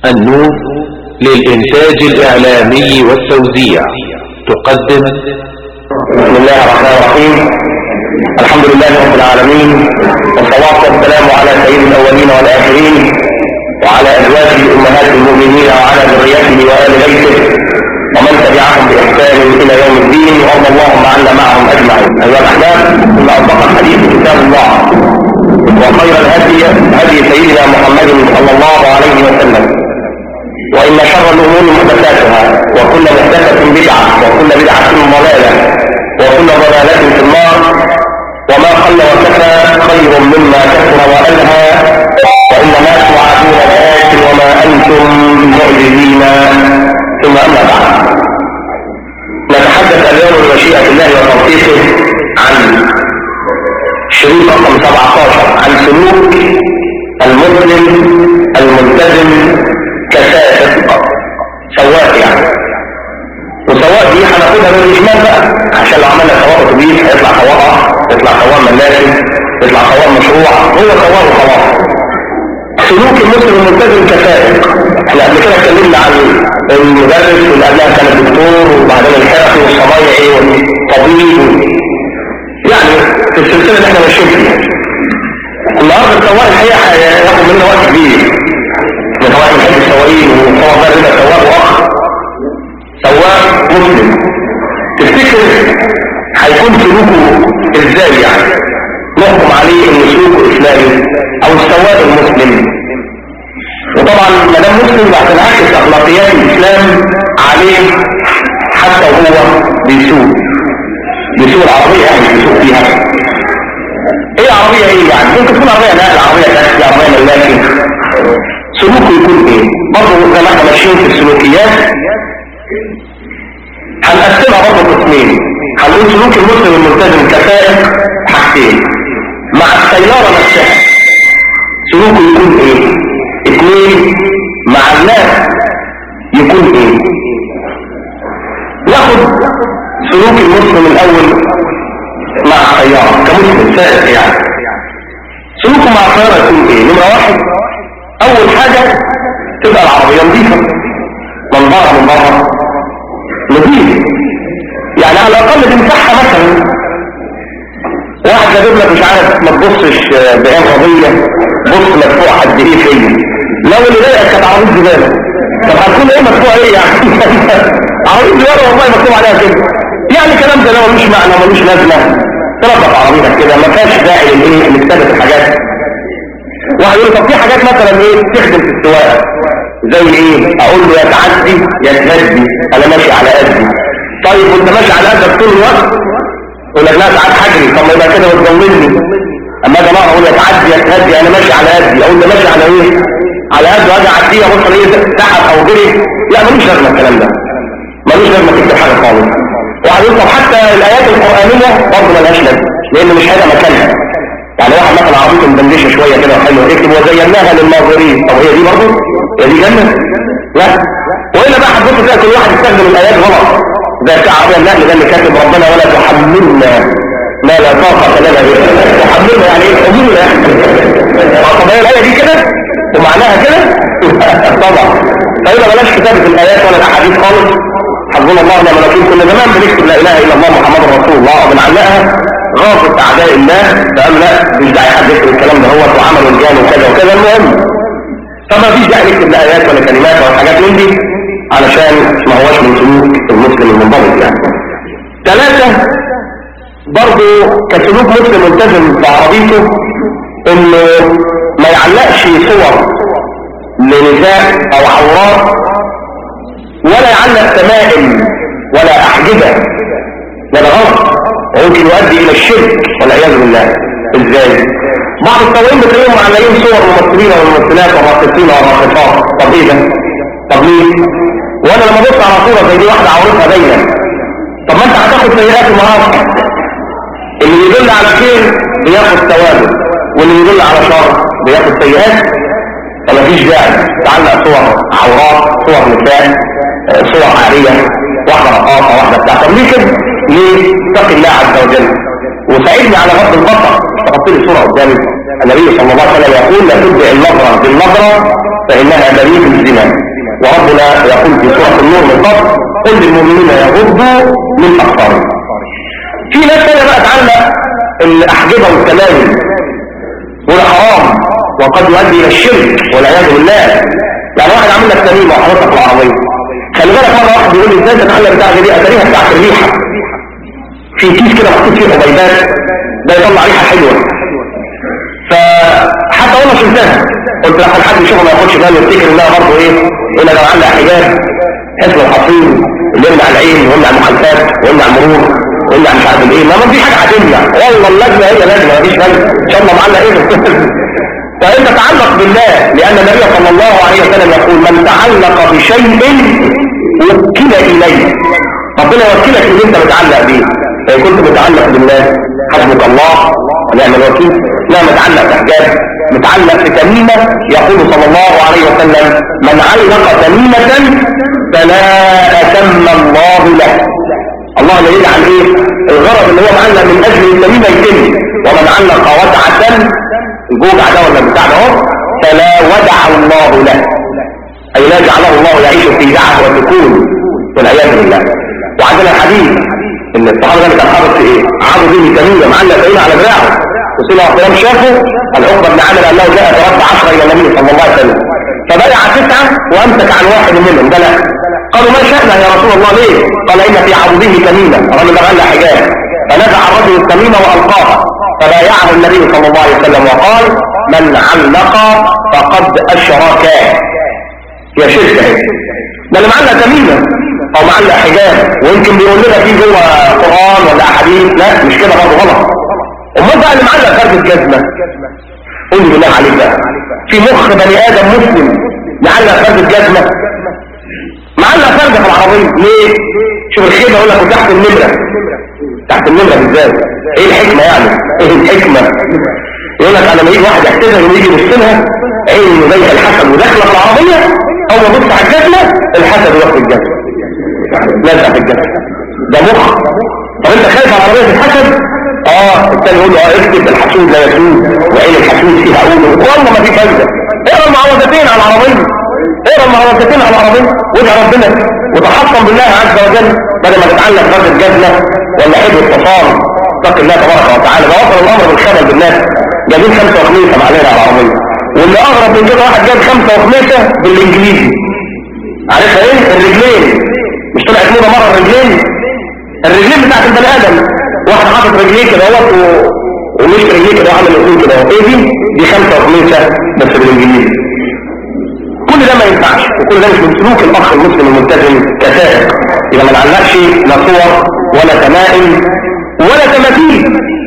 النور للإنتاج الإعلامي والتوزيع تقدم بسم الله الرحمن الرحيم الحمد لله رب العالمين والصلاة والسلام على سيد الأولين والآخرين وعلى أزواجه أمهات المؤمنين وعلى ذريته وآل بيته ومن تبعهم بإحسان إلى يوم الدين وارض اللهم عنا معهم أجمعين أيها الأحباب إن أصدق الحديث كتاب الله وخير الهدي هدي سيدنا محمد صلى الله عليه وسلم وإن شر الأمور محدثاتها وكل محدثة بدعة وكل بدعة ضلالة وكل ضلالة في النار وما قل وكفى خير مما كثر وألهى وإنما توعدون لآت وما أنتم بمعجزين ثم أما بعد نتحدث اليوم بمشيئة الله وتوفيقه عن شريط رقم 17 عن سلوك المسلم الملتزم كسائق سواق يعني وسواق دي هناخدها من الاجمال بقى عشان لو عملنا سواق اتوبيس هيطلع سواقه يطلع سواق ملاكي يطلع سواق مشروع هو سواق وخلاص سلوك المسلم الملتزم كسائق احنا قبل كده اتكلمنا عن المدرس واللي قبلها كان الدكتور وبعدين الحرفي والصنايعي والطبيب يعني في السلسله اللي احنا ماشيين فيها النهارده السواق الحقيقه هياخد مننا وقت كبير من واحد بيحب السواقين وطبعا بقى كده سواق واخ سواق مسلم تفتكر هيكون سلوكه ازاي يعني نحكم عليه ان سلوكه اسلامي او السواق المسلم وطبعا ما دام مسلم هتنعكس اخلاقيات الاسلام عليه حتى وهو بيسوق بيسوق العربيه يعني بيسوق فيها ايه عربيه ايه يعني ممكن تكون عربيه نقل عربيه تاكسي عربيه ملاكي سلوكه يكون ايه برضه زي ما احنا ماشيين في السلوكيات هنقسمها برضه قسمين هنقول سلوك المسلم الملتزم كفائق حاجتين مع السيارة نفسها سلوكه يكون ايه اثنين مع الناس يكون ايه ناخد سلوك المسلم الاول مع السيارة كمسلم سائق يعني سلوكه مع السيارة يكون ايه نمرة واحد اول حاجة تبقى العربية نظيفة منظرها من بره نظيف يعني على الاقل تمسحها مثلا واحد جايب لك مش عارف ما تبصش بعين قضية بص مدفوع قد ايه فيا لو اللي ضايقك كانت عربية زبالة طب هتكون ايه مدفوع ايه يعني عربية زبالة والله مكتوب عليها كده يعني كلام ده لو ملوش معنى ملوش لازمة تربط عربيتك كده ما فيهاش داعي للايه لكتابة الحاجات واحد يقول طب في حاجات مثلا ايه تخدم في السواقه زي ايه اقول له يا تعدي يا تهدي انا ماشي على قدي طيب وانت ماشي على قدك طول الوقت يقول لك لا ساعات حجري طب ما يبقى كده وتزودني اما اجي بقى اقول يا تعدي يا تهدي انا ماشي على قدي اقول له ماشي على ايه على قد واجي اعديه ابص ايه تحت او جري لا ملوش لازمه الكلام ده ملوش لازمه تكتب حاجه خالص واحد يقول طب حتى الايات القرانيه برضه ملهاش لازمه لان مش هذا مكانها يعني واحد مثلا عربيته مدندشه شويه كده وحلوه يكتب وزيناها للناظرين طب هي دي برضه هي دي جنه لا والا بقى هتبص تلاقي كل واحد يستخدم الايات غلط زي بتاع عربيه النقل ده اللي كاتب ربنا ولا تحملنا ما لا طاقه لنا به تحملنا يعني ايه حمولنا يعني طب هي الايه دي كده ومعناها كده طبعا فيبقى بلاش كتابه الايات ولا الاحاديث خالص حسبنا الله ونعم الوكيل كنا زمان بنكتب لا اله الا الله محمد رسول الله وبنعلقها غاصت اعداء الله فقال لا مش داعي حد يكتب الكلام ده هو وعمل الجان وكذا وكذا المهم فما فيش داعي نكتب لا ايات ولا كلمات ولا حاجات من دي علشان ما هوش من سلوك المسلم المنضبط يعني ثلاثة برضه كسلوك مسلم ملتزم في عربيته انه ما يعلقش صور لنساء او عورات ولا يعلق تمائم ولا احجبه ولا غلط وممكن يؤدي الى الشرك والعياذ بالله ازاي بعض الطوائم بتلاقيهم معلقين صور ممثلين والممثلات والراقصين والراقصات طب ايه ده طب ليه وانا لما ابص على صوره زي دي واحده عورتها باينه طب ما انت هتاخد سيئات المعاصي اللي يدل على خير بياخد ثوابه واللي يدل على شر بياخد سيئات فمفيش داعي تعلق صور عورات صور نساء صور عاريه واحده رقاصه واحده بتاع طب ليه كده ليه اتقي الله عز وجل وساعدني على غض البصر تحط لي صوره قدامي النبي صلى الله عليه وسلم يقول لا تبدع النظرة بالنظرة فإنها بريء الزنا وربنا يقول في سورة النور من قبل قل للمؤمنين يغضوا من أبصارهم في ناس تانية بقى تعلق الأحجبة والتمايل وده حرام وقد يؤدي إلى الشرك والعياذ بالله يعني واحد عامل لك تميمة وحاططها في العربية خلي بالك مرة واحد يقول لي ازاي تتعلم بتاع دي اتاريها بتاعت الريحة في كيس كده محطوط فيه حبيبات ده يطلع ريحة حلوة فحتى وانا شلتها قلت لحد حد يشوفه ما ياخدش باله يفتكر انها برضه ايه يقول لو عندها حجاب حسن الحصين اللي يمنع العين ويمنع المخالفات ويمنع المرور ويمنع مش عارف ايه ما ما في حاجه هتمنع والله اللجنه هي لجنه مفيش لجنه ان شاء الله معانا ايه فانت تعلق بالله لان النبي صلى الله عليه وسلم يقول من تعلق بشيء وكل اليه ربنا يوكلك اللي انت متعلق بيه فان كنت متعلق بالله حسبك الله ونعم الوكيل لا متعلق بحجاب متعلق بتميمة يقول صلى الله عليه وسلم من علق تميمة فلا أتم الله له الله لا يجعل ايه الغرض اللي هو معلق من اجل التميمة يتم ومن علق ودعة الجوجع ده ولا بتاع ده اهو فلا ودع الله له اي لا جعله الله يعيش في دعه وسكون والعياذ بالله وعندنا الحديث ان الصحابه ده كان حاطط في ايه عرض به تميمه معلق تميمه على دراعه رسول الله صلى الله عليه وسلم شافه العقبه بن عامر انه جاء ترد عشره الى النبي صلى الله عليه وسلم فبايع تسعه وامسك عن واحد منهم ده لا قالوا ما شأنه يا رسول الله ليه قال ان في عضده تميمه الرجل ده غلى حجاب فنزع الرجل التميمه والقاها فبايعه النبي صلى الله عليه وسلم وقال من علق فقد اشرك يا شركه اهي ده اللي معلق تميمه او معلق حجاب ويمكن بيقول لنا فيه جوه قران ولا احاديث لا مش كده برضه غلط امال بقى اللي معلق فرد الجزمه قول لي بالله عليك بقى في مخ بني ادم مسلم معلق فرد الجزمه معلق فرد في العربيه ليه شوف الخيمه يقول لك تحت النمره تحت النمره بالذات ايه الحكمه يعني ايه الحكمه يقول لك انا لما يجي واحد يحتاجها ويجي يبص لها عينه زي الحسن وداخله في العربيه اول ما يبص على الجزمه الحسن يروح في الجزمه لازقه في الجزمه ده مخ طب انت خايف على عربيه الحسن اه الثاني يقول له اه اكتب الحسود لا يسود وعين الحسود فيها اقوله والله ما في فايده اقرا المعوذتين على العربيه اقرا المعوذتين على العربيه وادعي ربنا وتحصن بالله عز وجل بدل ما تتعلق فرد الجزمه ولا حب التصال اتق الله تبارك وتعالى ده وصل الامر بالخبل بالناس جايبين خمسه وخميسه معلنا على العربيه واللي اغرب من كده واحد جاب خمسه وخميسه بالانجليزي عارفها ايه الرجلين مش طلعت موضه مره الرجلين الرجلين بتاعت البني ادم واحد حاطط رجليه كده اهوت و... ومش رجليه كده وعامل الاثنين كده اهو ايه دي دي خمسه وخميسه بس بالانجليزي كل ده ما ينفعش وكل ده مش من سلوك الاخ المسلم الملتزم كسائق اذا ما نعلقش لا صور ولا تمائم ولا تماثيل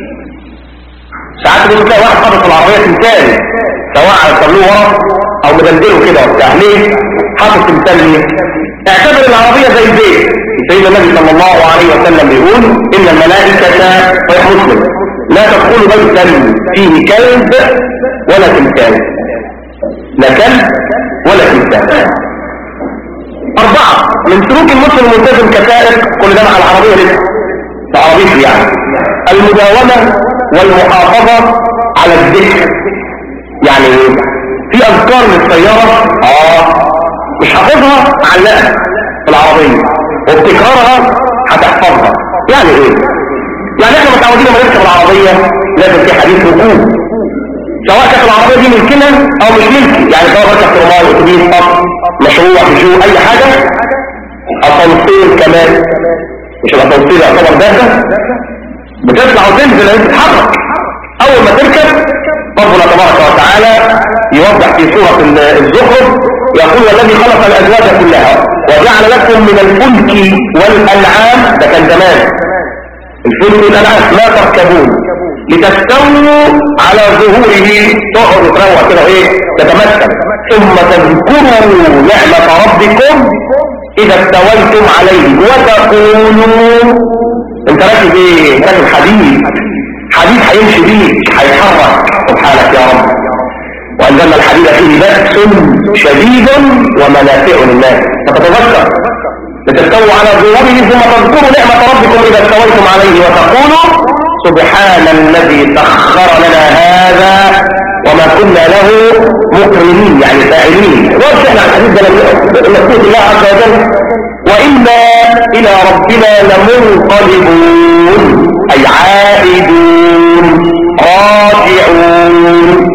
ساعات بتلاقي واحد حاطط في العربيه تمثال سواء على الطابلوه ورا او مدلدله كده وبتاع ليه حاطط تمثال ليه اعتبر العربيه زي البيت سيدنا النبي صلى الله عليه وسلم بيقول ان الملائكه صحيح مسلم لا تدخل بيتا فيه كلب ولا تمثال لا كلب ولا تمثال أربعة من سلوك المسلم الملتزم كسائق كل ده مع العربية لسه عربيته يعني المداومة والمحافظة على الذكر يعني في أذكار للسيارة آه مش حافظها علقها في العربية وبتكرارها هتحفظها يعني ايه؟ يعني احنا متعودين لما نركب العربية لازم في حديث ركوب سواء كانت العربية دي ملكنا او مش ملكي يعني سواء بركب ترماي اتوبيس قطر مشروع بجو اي حاجة اسانسير كمان مش الاسانسير يعتبر داخل بتطلع وتنزل انت تتحرك اول ما تركب ربنا تبارك وتعالى يوضح في سورة الزخرف يقول والذي خلق الازواج كلها وجعل لكم من الفلك والانعام ده كان زمان الفلك والانعام لا تركبون لتستووا على ظهوره تقعدوا تروح كده ايه تتمثل ثم تذكروا نعمة ربكم اذا استويتم عليه وتقولوا انت راكب ايه راكب حديد حديد هيمشي بيك هيتحرك سبحانك يا رب وانزلنا الحديد فيه بأس شديد ومنافع للناس فتتذكر لتستووا على ظهوره ثم تذكروا نعمة ربكم اذا استويتم عليه وتقولوا سبحان الذي سخر لنا هذا وما كنا له مكرمين يعني فاعلين واضح احنا الحديث ده مسؤول الله عز وجل وإنا إلى ربنا لمنقلبون أي عائدون راجعون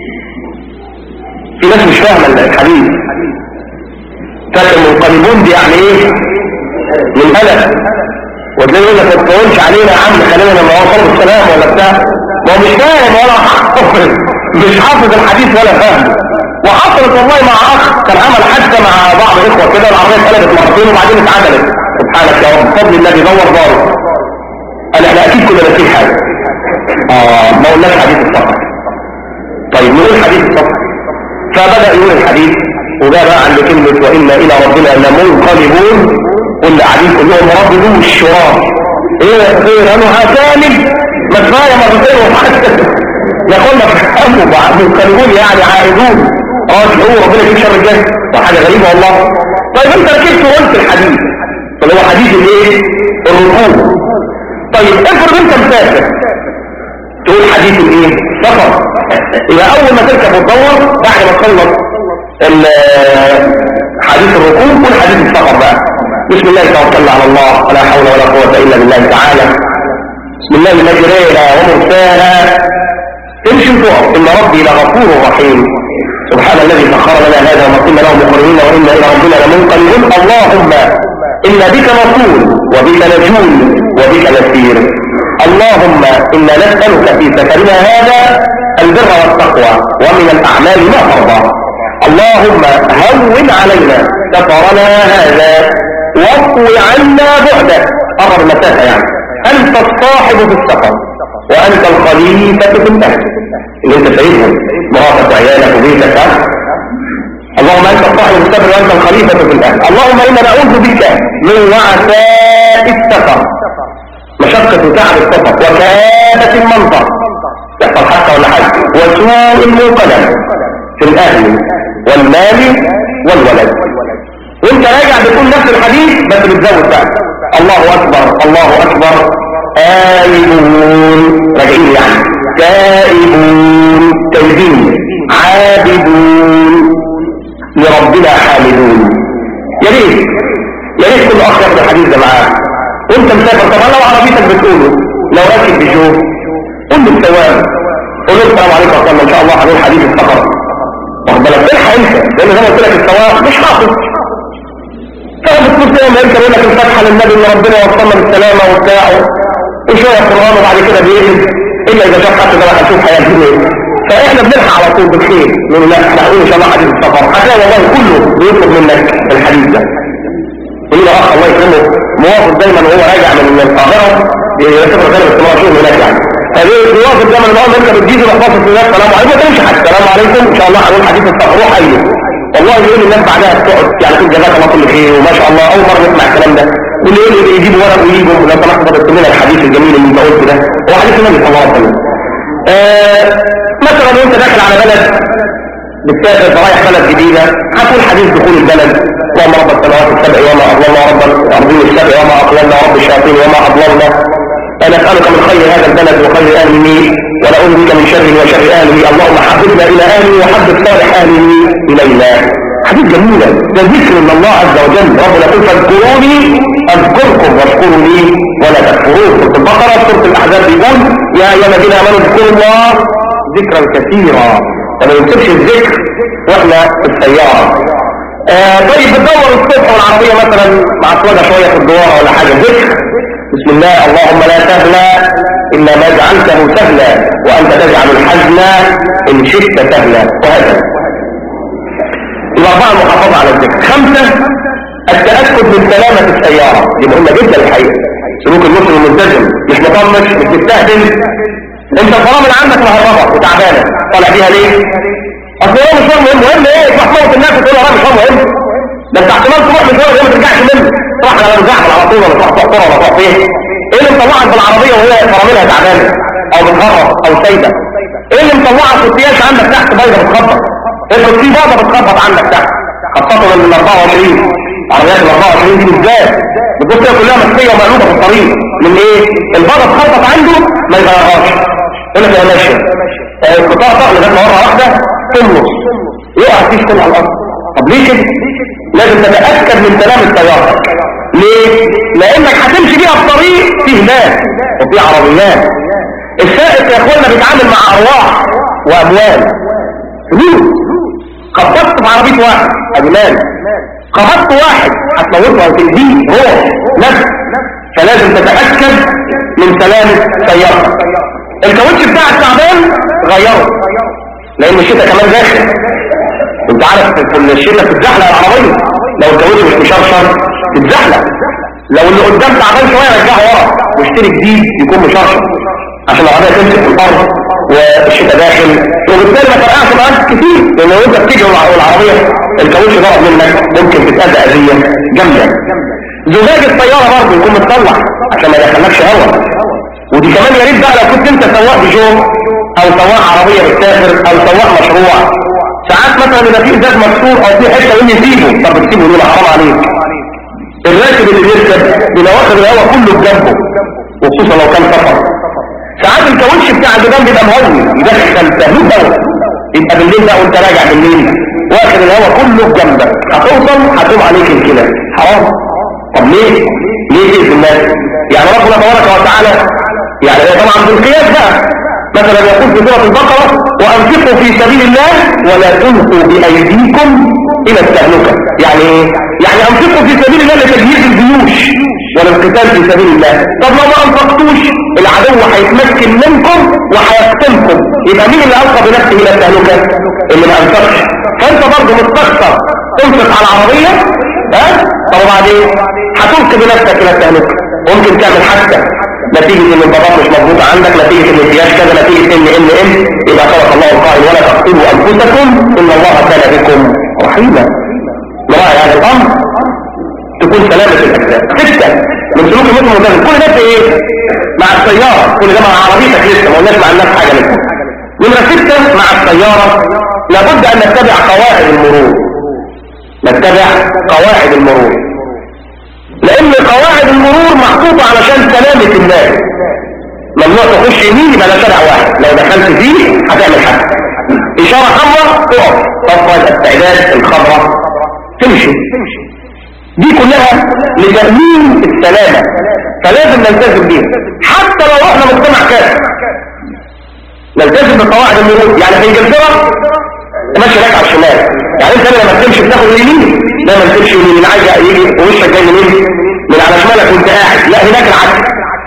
في ناس مش فاهمة الحديث فاكر منقلبون دي يعني ايه من ألم وتلاقي يقول لك ما تطولش علينا يا عم خلينا لما وصل السلام ولا بتاع ما هو مش فاهم ولا حافظ مش حافظ الحديث ولا فاهم وحصلت والله مع اخ كان عمل حادثه مع بعض الاخوه كده العربيه اتقلبت مرتين وبعدين اتعدلت سبحانك يا رب بفضل الله بيدور داره قال احنا اكيد كنا ناسيين حاجه اه ما قلناش حديث السفر طيب نقول حديث السفر فبدا يقول الحديث وده بقى عند كلمه وانا الى ربنا لمنقلبون واللي قاعدين كلهم ربنا الشراب ايه يا خير انا هكامل ما كفايه مرتين وحتى يقولنا فهموا بعض منقلبون يعني عائدون راجعون ربنا يجيب شر الجنه وحاجه غريبه والله طيب انت ركبت وقلت الحديث اللي هو حديث الايه الركوب طيب افرض انت مسافر تقول حديث الايه سفر يبقى اول ما تركب وتدور بعد ما تخلص حديث الركوب قول حديث السفر بقى بسم الله توكلنا على الله ولا حول ولا قوه الا بالله تعالى بسم الله مجريها ومرساها تمشي وتقف ان ربي لغفور رحيم سبحان الذي سخر لنا هذا وما كنا له مقرنين وانا الى ربنا لمنقلبون اللهم إنا بك نقول وبك نجول وبك نسير اللهم إنا نسألك في سفرنا هذا البر والتقوى ومن الأعمال ما ترضى اللهم هون علينا سفرنا هذا واطوي عنا بعده قرب المسافة يعني أنت الصاحب في السفر وأنت الخليفة في الأهل اللي أنت سيدهم مرافق عيالك وبيتك اللهم أنت الصاحب السفر وأنت الخليفة في الأهل اللهم إنا نعوذ بك من وعثاء السفر مشقة تعب السفر وكابة المنطق يحصل حتى ولا حاجة وسوء المنقلب في الأهل والمال والولد وانت راجع بتقول نفس الحديث بس بتزود بقى الله أكبر الله أكبر آيبون راجعين يعني تائبون تايبين عابدون لربنا حامدون يا ريت يا ريت كل اخ ياخد الحديث ده معاه وانت مسافر طبعا لو عربيتك بتقوله لو راكب بيجو قول له الثواب قول له السلام عليكم ورحمه الله ان شاء الله هنقول حديث السفر واخد بالك الحق انت لان زي ما قلت لك الثواب مش حافظ فبتقول زي ما انت يقول لك الفتحه للنبي ان ربنا يوصلنا بالسلامه وبتاع وشويه قران وبعد كده بيقلب الا اذا شاف حتى ده هنشوف حياته ايه فاحنا بنلحق على طول بالخير نقول لا احنا هنقول ان شاء الله حديث السفر هتلاقي والله كله بيطلب منك الحديث ده يقول له اخ الله يكرمه موافق دايما وهو راجع من القاهره يسافر غير استمرار شغل هناك يعني فبيوافق دايما ان هو انت بتجيب الاخبار في الناس السلام عليكم ما تمشي حتى السلام عليكم ان شاء الله هنقول حديث السفر روح ايوه والله يقول الناس بعدها تقعد يعني تقول جزاك الله كل خير وما شاء الله اول مره نسمع الكلام ده واللي يقول لي يجيبوا ورق ويجيبوا لو سمحت بدأت لنا الحديث الجميل اللي انت قلته ده هو حديث النبي صلى الله عليه وسلم آه مثلا وانت داخل على بلد بتسافر رايح بلد جديدة هتقول حديث دخول البلد اللهم رب السماوات السبع وما اضللنا رب الارضين السبع وما اضللنا رب الشياطين وما اضللنا نسألك من خير هذا البلد وخير اهله ونعوذ بك من شر وشر اهله اللهم حببنا الى اهله وحبب صالح اهله الينا حديث جميلة ده ذكر من الله عز وجل ربنا يقول فاذكروني اذكركم واشكروا لي ولا تكفرون سورة البقرة سورة الاحزاب بيقول يا ايها الذين امنوا اذكروا الله ذكرا كثيرا وما ينسبش الذكر واحنا في السيارة آه طيب بتدور الصبح والعربية مثلا مع سواجة شوية في الدوار ولا حاجة ذكر بسم الله اللهم لا سهل إلا ما جعلته سهلا وأنت تجعل الحزن إن شئت سهلا وهكذا الأربعة المحافظة على الذكر خمسة التأكد من سلامة السيارة دي مهمة جدا الحقيقة سلوك المسلم الملتزم مش مطمش مش بتستهدل انت الفرامل عندك مهربة وتعبانة طالع بيها ليه؟ اصل هو مشوار مهم مهم ايه؟ تروح موت الناس وتقول له مشوار مهم ده انت احتمال تروح مشوار وما ترجعش منه تروح على مزاحم على طول ولا تروح تقطر ولا تروح فين؟ ايه اللي مطلعك بالعربية وهي فراملها تعبانة او بتهرب او سايبة؟ ايه اللي مطلعك السياش عندك تحت بايظة بتخبط؟ افرض في بابا بتخبط عندك تحت خاصة من ال 24 عربيات ال 24 دي بالذات البوت كلها مسكيه ومقلوبه في الطريق من ايه البابا اتخبط عنده ما يغيرهاش يقول لك يا ماشي القطاع طق لغايه مره واحده تنص يقع فيه كل على الارض طب ليه كده لازم تتاكد من سلام السياره ليه لانك هتمشي بيها في طريق فيه ناس وفيه عربيات السائق يا اخوانا بيتعامل مع ارواح واموال فلوس خبطت في عربيه واحد ادي مال خبطت واحد هتموته او تأذيه روح نفس فلازم تتأكد من سلامة سيارتك الكاوتش بتاع التعبان غيره لان الشتاء كمان داخل انت عارف في الشتاء بتتزحلق العربية لو الكاوتش مش مشرشر تتزحلق لو اللي قدام تعبان شوية رجعه ورا واشتري جديد يكون مشرشر عشان العربية تمسك في الارض والشتاء داخل وبالتالي ما فرقعش معاك كتير لان لو انت بتيجي والعربية الكاوتش ضرب منك ممكن تتأذى اذية جامدة زجاج الطيارة برضه يكون متصلح عشان ما يدخلكش هوا ودي كمان يا ريت بقى لو كنت انت سواق بيجو او سواق عربية بتسافر او سواق مشروع ساعات مثلا يبقى في ازاز مكسور او في حته يقول لي سيبه طب بتسيبه ليه حرام عليك الراكب اللي بيركب بيبقى واخد الهواء كله بجنبه وخصوصا لو كان سفر ساعات الكاوتش بتاع الجدام بيبقى مهوي يدخل تهلوك هوا يبقى بالليل بقى وانت راجع بالليل واخد الهواء كله بجنبك هتوصل هتقوم عليك الكلى حرام طب ليه ليه كده الناس يعني ربنا تبارك وتعالى يعني ده طبعا بالقياس بقى مثلا يقول في سوره البقره وانفقوا في سبيل الله ولا تلقوا بايديكم الى التهلكه يعني ايه يعني انفقوا في سبيل الله لتجهيز الجيوش وللقتال في سبيل الله طب لو ما انفقتوش العدو هيتمكن منكم وهيقتلكم يبقى مين اللي القى بنفسه الى التهلكه اللي ما انفقش فانت برضه مستخسر تنفق على العربيه ها طب وبعدين هتلقي بنفسك الى التهلكه ممكن تعمل حادثه نتيجة ان البابات مش مضبوطة عندك نتيجة ان الجياش كذا نتيجة ان ان ان يبقى صدق الله القائل ولا تقتلوا انفسكم ان الله كان بكم رحيما نراعي هذا الامر تكون سلامة الاجزاء ستة من سلوك المسلم المتهم كل ده في ايه مع السيارة كل ده مع عربيتك لسه ما قلناش مع الناس حاجة لسه نمرة ستة مع السيارة لابد ان نتبع قواعد المرور نتبع قواعد المرور لان قواعد المرور محطوطة علشان سلامة الناس ممنوع تخش يمين يبقى ده شارع واحد لو دخلت فيه هتعمل حاجة اشارة حمراء تقف تفرج التعداد الخضراء تمشي دي كلها لتأمين السلامة فلازم نلتزم بيها حتى لو احنا مجتمع كافر نلتزم بقواعد المرور يعني في انجلترا تمشي لك على الشمال يعني انت لما تمشي بتاخد اليمين لما تمشي يمين عايز يجي وشك جاي منين من على شمالك وانت قاعد لا هناك العكس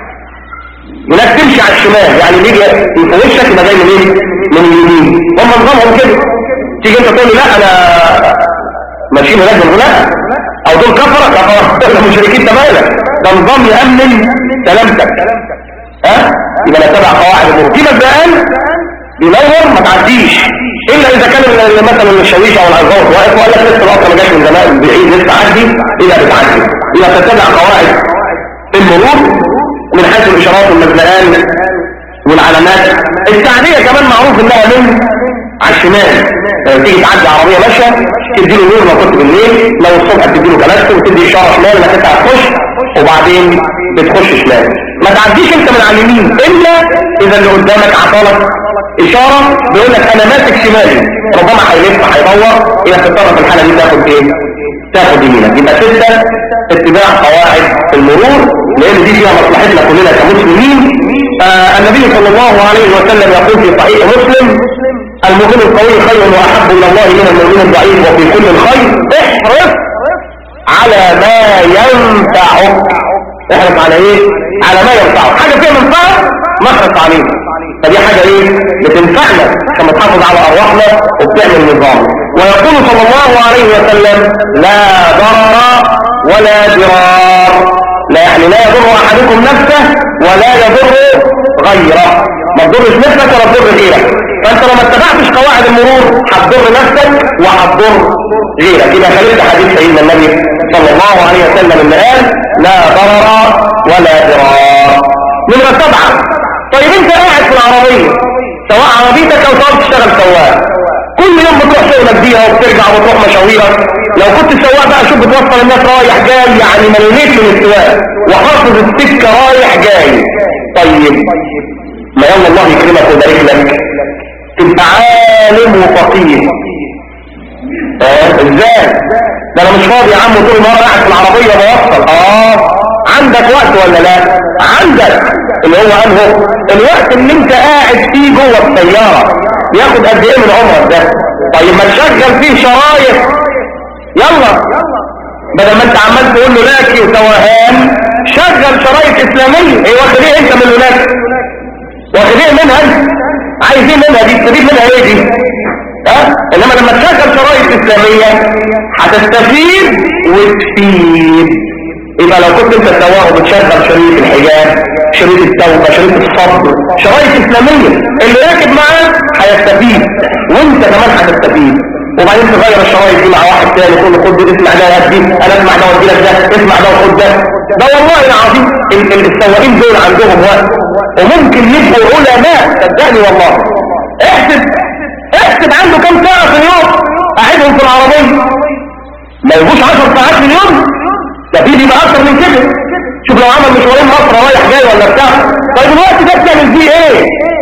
هناك تمشي على الشمال يعني اللي يجي في وشك يبقى جاي منين من اليمين هم نظامهم كده تيجي انت تقول لي لا انا ماشيين هناك من هناك او دول كفره كفره مشركين تماما ده نظام يامن سلامتك ها يبقى نتبع قواعد المرور في مبدئيا ينور ما تعديش الا اذا كان مثلا الشاويش او العزوط واقف وقال لك لسه القطه ما جاش من زمان بعيد لسه عدي اذا بتعدي يبقى تتبع قواعد المرور من حيث الاشارات والمبدئيان والعلامات التعديه كمان معروف انها من على الشمال لما تيجي تعدي عربيه ماشيه تدي له نور لو كنت بالليل لو الصبح تدي له كلاكس وتدي اشاره شمال انك انت هتخش وبعدين بتخش شمال ما تعديش انت من على اليمين الا اذا اللي قدامك عطالك اشاره بيقول لك انا ماسك شمالي ربما هيلف هيدور الى تضطر في الحاله دي تاخد ايه تاخد يمينك يبقى سته اتباع قواعد المرور لان دي فيها مصلحتنا كلنا كمسلمين آه النبي صلى الله عليه وسلم يقول في صحيح مسلم المؤمن القوي خير واحب الى الله من المؤمن الضعيف وفي كل الخير احرص على ما ينفعك احرص على ايه على ما ينفعك حاجه فيها منفعه ما احرص عليه فدي حاجه ايه بتنفعنا كما تحافظ على ارواحنا وبتعمل نظام ويقول صلى الله عليه وسلم لا ضرر ولا ضرار لا يعني لا يضر احدكم نفسه ولا يضر غيره ما تضرش نفسك ولا تضر غيرك فانت لو ما اتبعتش قواعد المرور هتضر نفسك وهتضر غيرك يبقى خالفت حديث سيدنا النبي صلى الله عليه وسلم اللي قال لا ضرر ولا ضرار نمرة سبعة طيب انت قاعد في العربية سواء عربيتك او سواء تشتغل سواق كل يوم بتروح شغلك بيها وبترجع وبتروح مشاويرك لو كنت سواق بقى شوف بتوصل الناس رايح جاي يعني مليت من السواق وحافظ السكه رايح جاي طيب ما يلا الله يكرمك ويبارك لك تبقى عالم وفقيه اه ازاي ده انا مش فاضي يا عم طول النهار قاعد في العربيه بوصل اه عندك وقت ولا لا عندك اللي هو انه الوقت اللي انت قاعد فيه جوه السياره ياخد قد ايه من عمرك ده طيب ما تشغل فيه شرايط يلا بدل ما انت عمال تقول له لاكي وتوهان شغل شرايط اسلاميه ايه واخد ايه انت من الولاك واخد ايه منها انت عايز ايه منها دي تستفيد منها ايه دي ها انما لما تشغل شرايط اسلاميه هتستفيد وتفيد يبقى لو كنت انت سواء وبتشغل شريط الحجاب شريط التوبه شريط الصبر شرايط اسلاميه اللي راكب معاك هيستفيد وانت كمان هتستفيد وبعدين تغير الشرايط دي مع واحد تاني تقول له خد دي اسمع ده وهات دي انا اسمع ده وادي لك ده اسمع ده وخد ده ده والله العظيم ال- ال- السواقين دول عندهم وقت وممكن يبقوا علماء صدقني والله احسب احسب عنده كم ساعه في اليوم قاعدهم في العربيه ما يجوش 10 ساعات في اليوم ده في بيبقى اكتر من كده شوف لو عمل مشوارين مصر رايح جاي ولا بتاع طيب الوقت ده بتعمل فيه ايه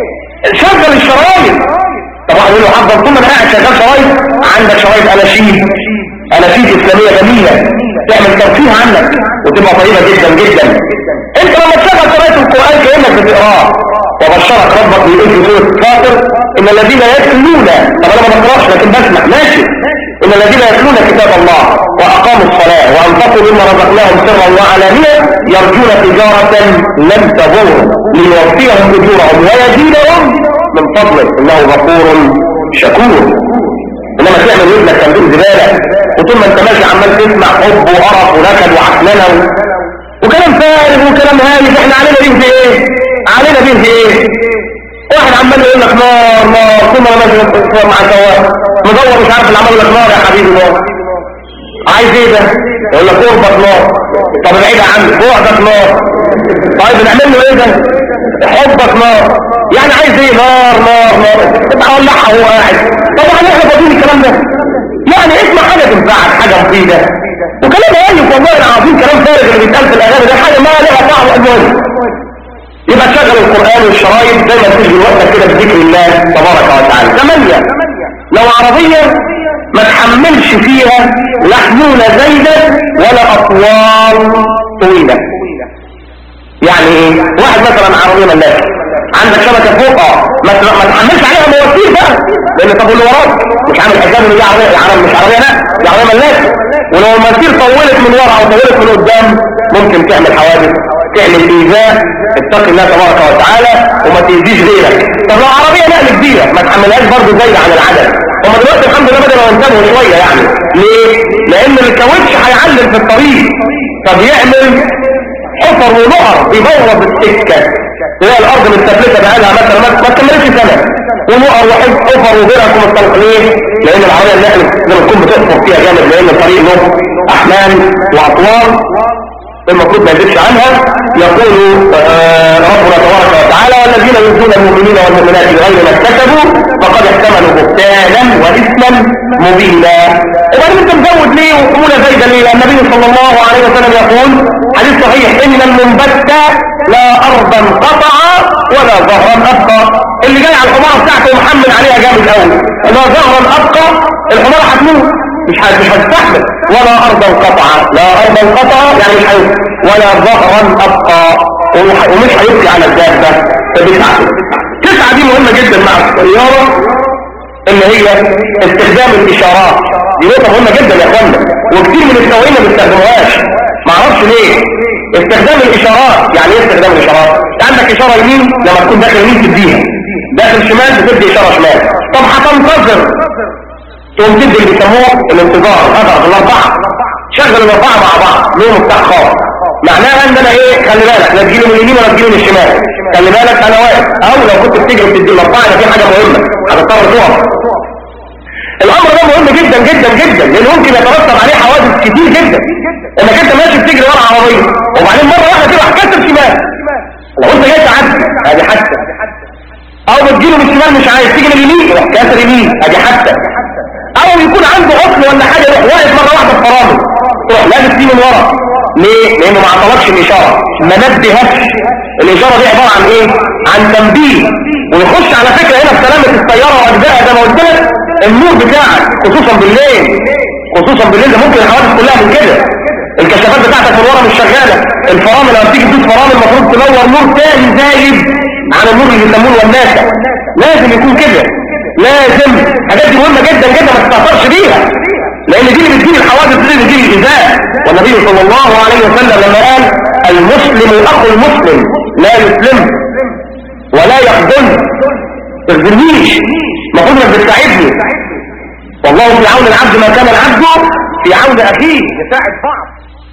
شغل الشرايط طبعا يقول له حضر طول ما انا قاعد شغال شرايط عندك شرايط اناشيد اناشيد اسلاميه جميله تعمل ترفيه عنك وتبقى طيبه جدا جدا انت لما تشغل شرايط القران كانك بتقراه وبشرك ربك بيقول في سوره فاطر ان الذين يتلون طب انا ما بقراش لكن بسمع ماشي ان الذين يتلون كتاب الله واقاموا الصلاه وانفقوا مما رزقناهم سرا وعلانيه يرجون تجاره لن تضر ليوفيهم اجورهم ويزيدهم من فضله انه غفور شكور انما تعمل ودنك صندوق زباله وطول ما انت ماشي عمال تسمع حب وقرف ونكد وعكننه و... وكلام فارغ وكلام هايف احنا علينا بيه في ايه علينا بيه في ايه واحد عمال يقول لك نار نار ثم انا ماشي مع سواق مدور مش عارف اللي عمال يقول لك نار يا حبيبي نار عايز ايه ده يقول لك قربك نار طب ابعد عنك بعدك نار طيب نعمل له ايه ده حبك نار يعني عايز ايه نار نار نار تبقى ولعها وهو قاعد طبعا احنا فاضيين الكلام ده يعني اسمع حاجه تنفعك حاجه مفيده وكلام هايف والله العظيم كلام فارغ اللي بيتقال في الاغاني ده حاجه ما لها طعم المهم يبقى تشغل القران والشرايط زي ما تشغل وقتك كده بذكر الله تبارك وتعالى ثمانيه لو عربيه ما تحملش فيها لا حمولة زايدة ولا أطوال طويلة يعني ايه واحد مثلا عربية ملاك عندك شبكة فوق اه ما ت- ما تحملش عليها مواسير بقى لان طب اللي وراك مش عامل حساب ان دي عربية عربية مش عربية لا دي عربية ملاك ولو المواسير طولت من ورا او طولت من قدام ممكن تعمل حوادث تعمل ايذاء اتق الله تبارك وتعالى وما تأذيش غيرك طب لو عربية نقل كبيرة ما تحملهاش برضه زايدة عن العدد هما دلوقتي الحمد لله بدأوا ينتبهوا شوية يعني ليه؟ لأن الكاوتش هيعلم في الطريق فبيعمل حفر ونهر بيبوظ السكة هي الأرض مستفلتة بقالها مثلا ما ما تكملش سنة ونهر وحفر وغيرها كم ليه؟ لأن العربية اللي احنا لما تكون بتحفر فيها جامد لأن الطريق له أحمال وأطوال المفروض ما يزيدش عنها يقول آه ربنا تبارك وتعالى والذين يؤذون المؤمنين والمؤمنات بغير ما اكتسبوا فقد احتملوا بهتانا واثما مبينا وبعدين انت مزود ليه وقوله زيدا ليه لأن النبي صلى الله عليه وسلم يقول حديث صحيح ان المنبت لا ارضا قطع ولا ظهرا ابقى اللي جاي على الحمار بتاعته ومحمل عليها جامد قوي لا ظهرا ابقى الحمار هتموت مش مش هتستحمل ولا ارضا قطع لا ارضا قطع يعني مش هيبقى ولا ظهرا ابقى ومح- ومش هيبقي على الدابه فبتسعه تسعه دي مهمه جدا مع السياره اللي هي استخدام الاشارات دي نقطه مهمه جدا يا اخوانا وكتير من السواقين ما بيستخدموهاش ما اعرفش ليه استخدام الاشارات يعني ايه استخدام الاشارات انت عندك اشاره يمين لما تكون داخل يمين تديها داخل شمال بتدي اشاره شمال طب هتنتظر تقوم تدي اللي بيسموه الانتظار هذا الاربعه شغل الاربعه مع بعض لهم مفتاح خاص معناها ان انا ايه خلي بالك لا تجيله من اليمين ولا تجيله من الشمال خلي بالك انا واقف او لو كنت بتجري بتدي الاربعه ده في حاجه مهمه هتضطر تقف الامر ده مهم جدا جدا جدا لان ممكن يترتب عليه حوادث كتير جدا انك انت ماشي بتجري ورا عربيه وبعدين مره واحده تروح كسر شمال لو انت جاي تعدي ادي حادثه او بتجيله من الشمال مش عايز تيجي من اليمين يروح كاسر يمين ادي حادثه يكون عنده عطل ولا حاجة يروح واقف مرة واحدة في فرامل تروح لابس فيه من ورا ليه؟ لانه ما اعتبرش الاشارة ما نبهش الاشارة دي عبارة عن ايه؟ عن تنبيه ويخش على فكرة هنا في سلامة السيارة واجزائها زي ما قلت لك النور بتاعك خصوصا بالليل خصوصا بالليل ده ممكن الحوادث كلها من كده الكشافات بتاعتك من ورا مش شغالة الفرامل لما تيجي تدوس فرامل المفروض تنور نور تاني زايد عن النور اللي بيسموه الوناسة لازم يكون كده لازم الحاجات دي مهمة جدا جدا ما تستهترش بيها لان دي اللي بتجيب الحوادث دي اللي بتجيب الايذاء والنبي صلى الله عليه وسلم لما قال المسلم اخو المسلم لا يسلم ولا يخذل تخذلنيش المفروض انك بتساعدني والله في عون العبد ما كان العبد في عون اخيه يساعد بعض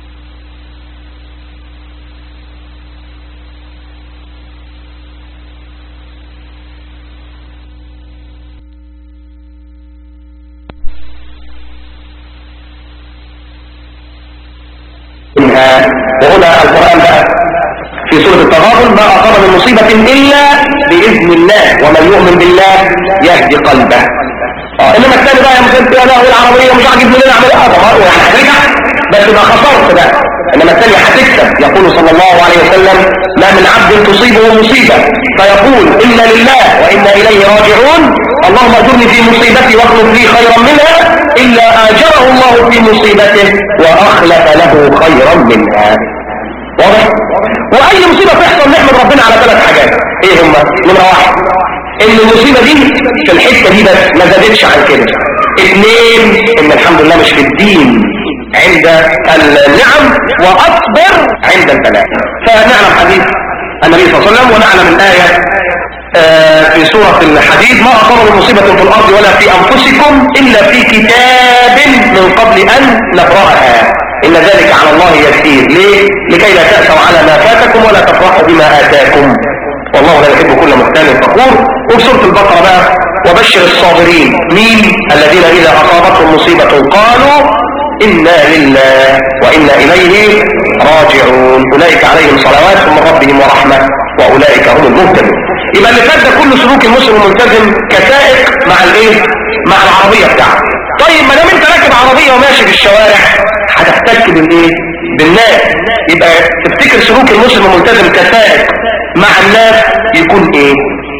منها وهنا القرآن بقى في سورة التغابن ما أصاب من مصيبة إلا بإذن الله ومن يؤمن بالله يهدي قلبه اه انما الثاني بقى يا مسلم يا له العربية مش عاجب مننا اعمل اه طبعا يعني هترجع بس ما خسرت بقى انما الثاني هتكسب يقول صلى الله عليه وسلم ما من عبد تصيبه مصيبة فيقول إنا لله وإنا إليه راجعون اللهم اجرني في مصيبتي واخلف لي خيرا منها إلا آجره الله في مصيبته وأخلف له خيرا منها واضح؟ وأي مصيبة تحصل نحمد ربنا على ثلاث حاجات إيه هما؟ نمرة واحد إن المصيبة دي في الحتة دي بس ما زادتش عن كده اثنين إن الحمد لله مش في الدين عند النعم وأصبر عند البلاء فنعلم حديث النبي صلى الله عليه وسلم ونعلم الآية آه في سورة الحديد ما أصاب من مصيبة في الأرض ولا في أنفسكم إلا في كتاب من قبل أن نقرأها إن ذلك على الله يسير ليه؟ لكي لا تأسوا على ما فاتكم ولا تفرحوا بما آتاكم والله لا يحب كل مختال فخور وفي سورة البقرة بقى وبشر الصابرين مين الذين إذا أصابتهم مصيبة قالوا إنا لله وإنا إليه راجعون أولئك عليهم صلوات من ربهم ورحمة وأولئك هم المهتدون يبقى اللي فات ده كل سلوك المسلم الملتزم كسائق مع الايه مع العربية بتاعته طيب ما دام انت راكب عربية وماشي في الشوارع هتحتك بالايه بالناس يبقى تفتكر سلوك المسلم الملتزم كسائق مع الناس يكون ايه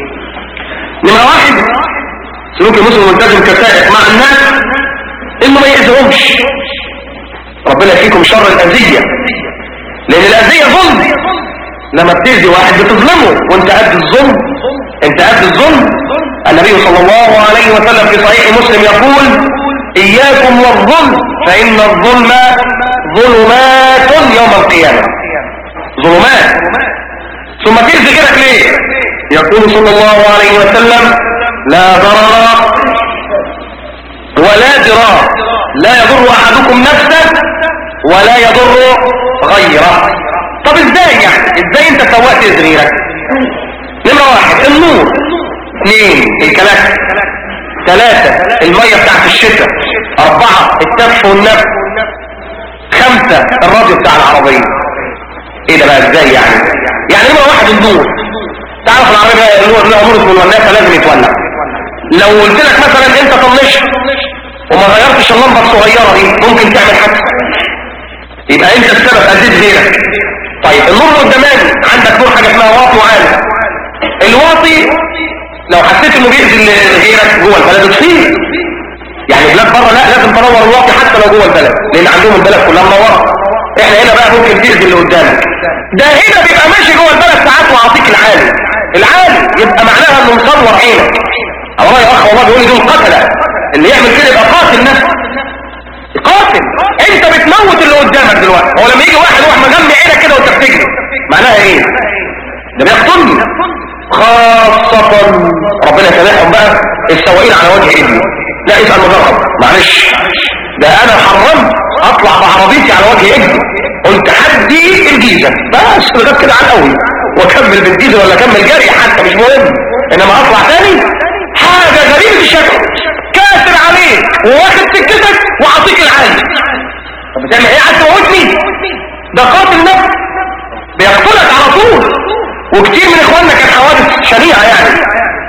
نمرة واحد سلوك المسلم الملتزم كسائق مع الناس انه ما يأذيهمش ربنا يفيكم شر الأذية لأن الأذية ظلم لما بتأذي واحد بتظلمه وانت قد الظلم انت قد الظلم النبي صلى الله عليه وسلم في صحيح مسلم يقول إياكم والظلم فإن الظلم ظلمات يوم القيامة ظلمات ثم تأذي كده ليه يقول صلى الله عليه وسلم لا ضرر ولا ضرار لا يضر احدكم نفسه ولا يضر غيره طب ازاي يعني ازاي انت سوقت زريرك نمرة واحد النور اثنين الكلاكس ثلاثة المية بتاعت الشتاء اربعة التف والنفس خمسة الراديو بتاع العربية ايه ده بقى ازاي يعني يعني نمرة واحد النور تعرف العربية النور لها نور اسمه الوناسة لازم يتولع لو قلت لك مثلا انت طنشت وما غيرتش اللمبة الصغيرة دي ممكن تعمل حادثة يبقى انت السبب اديت غيرك طيب النور قداماني عندك نور حاجة اسمها واطي وعالي الواطي لو حسيت انه بيأذي غيرك جوه البلد تطفيه يعني بلاد بره لا لازم تنور الواطي حتى لو جوه البلد لان عندهم البلد كلها منوره احنا هنا بقى ممكن تأذي اللي قدامك ده هنا بيبقى ماشي جوه البلد ساعات وعطيك العالي العالي يبقى معناها انه مصور عينك والله يا اخ والله بيقول لي دول قتله اللي يعمل كده يبقى قاتل نفسه قاتل انت بتموت اللي قدامك دلوقتي هو لما يجي واحد يروح مجمع عينك كده وانت بتجري معناها ايه ده بيقتلني خاصة ربنا يسامحهم بقى السواقين على وجه ابني لا اسأل مجرد معلش ده انا حرمت اطلع بعربيتي على وجه ابني قلت حدي الجيزة بس لغايه كده على قوي واكمل بالجيزة ولا اكمل جري حتى مش مهم انما اطلع تاني حاجة غريبة الشكل كاسر عليك وواخد سكتك وعطيك العالي طب بتعمل ايه عايز تموتني ده قاتل نفس بيقتلك على طول وكتير من اخواننا كان حوادث شنيعة يعني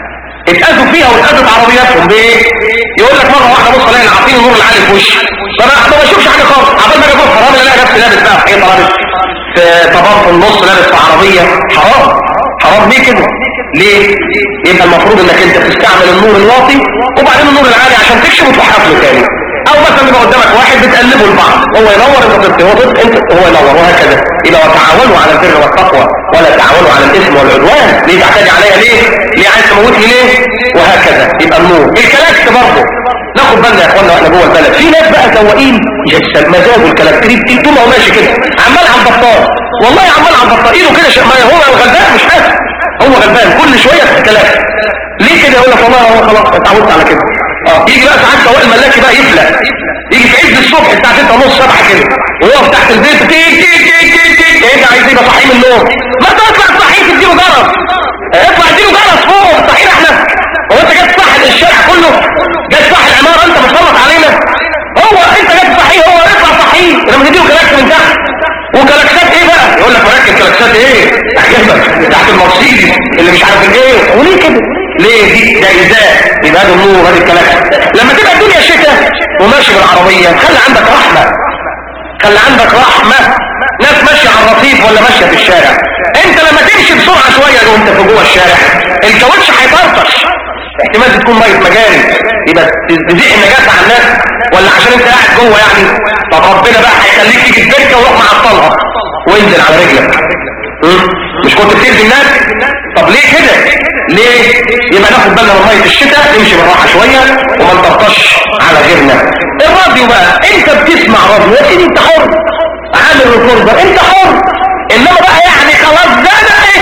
اتأذوا فيها واتأذت عربياتهم بايه يقول لك مرة واحدة بص الاقي عاطين النور العالي في وشي فانا ما بشوفش حاجة خالص عبال ما اجي اقول حرام الاقي نفسي لابس بقى في حيطة لابس في طباب في النص لابس في عربية حرام حرام ليه كده ليه يبقى المفروض انك انت تستعمل النور الواطي وبعدين النور العالي عشان تكشف وتوحف له تاني او مثلا يبقى قدامك واحد بتقلبه البعض هو ينور انت تطفي هو تطفي انت هو ينور وهكذا يبقى وتعاونوا على البر والتقوى ولا تعاونوا على الاثم والعدوان ليه تعتدي عليا ليه ليه عايز تموتني ليه وهكذا يبقى النور الكلاكس برضه ناخد بالنا يا اخوانا واحنا جوه البلد في ناس بقى سواقين يكسب مزاجه الكلاكتريب طول ما هو ماشي كده عمال على البطال والله عمال على البطال ايده كده شيء ما هو الغلبان مش حاسس هو غلبان كل شويه في الكلاكس ليه كده يقول لك والله هو خلاص اتعودت على كده اه يجي بقى ساعات سواق الملاكي بقى يفلق يجي في عز الصبح الساعه 6 ونص 7 كده ويقف تحت البيت تيك تيك تيك تيك تيك انت عايز يبقى صحي من النوم ما تطلع تصحيه تديله جرس اطلع اديله جرس فوق صحيح احنا هو انت جاي تصحي الشارع كله جاي تصحي العماره انت مسلط علينا هو انت جاي تصحيه هو اطلع صحيه لما تديله كلاكس من تحت وكلاكسات ايه بقى يقول لك مركب كلاكسات ايه عجبك تحت المرسيدس اللي مش عارف الايه وليه كده ليه دي ده ازاء يبقى ده النور هذه الكلاكس لما تبقى الدنيا شتاء وماشي بالعربيه خلي عندك رحمه خلي عندك رحمه ناس ماشيه على الرصيف ولا ماشيه في الشارع انت لما تمشي بسرعه شويه وانت في جوه الشارع الكاوتش هيطرطش احتمال تكون ميه مجاري يبقى تزيق النجاسه على الناس ولا عشان انت قاعد جوه يعني طب ربنا بقى هيخليك تيجي الدكه وروح معطلها وانزل على رجلك مش كنت بتأذي الناس طب ليه كده ليه يبقى ناخد بالنا من ميه الشتاء نمشي بالراحه شويه وما نطرطش على غيرنا الراديو بقى انت بتسمع راديو يا سيدي انت حر عامل ريكوردر انت حر انما بقى يعني خلاص ده انا ايه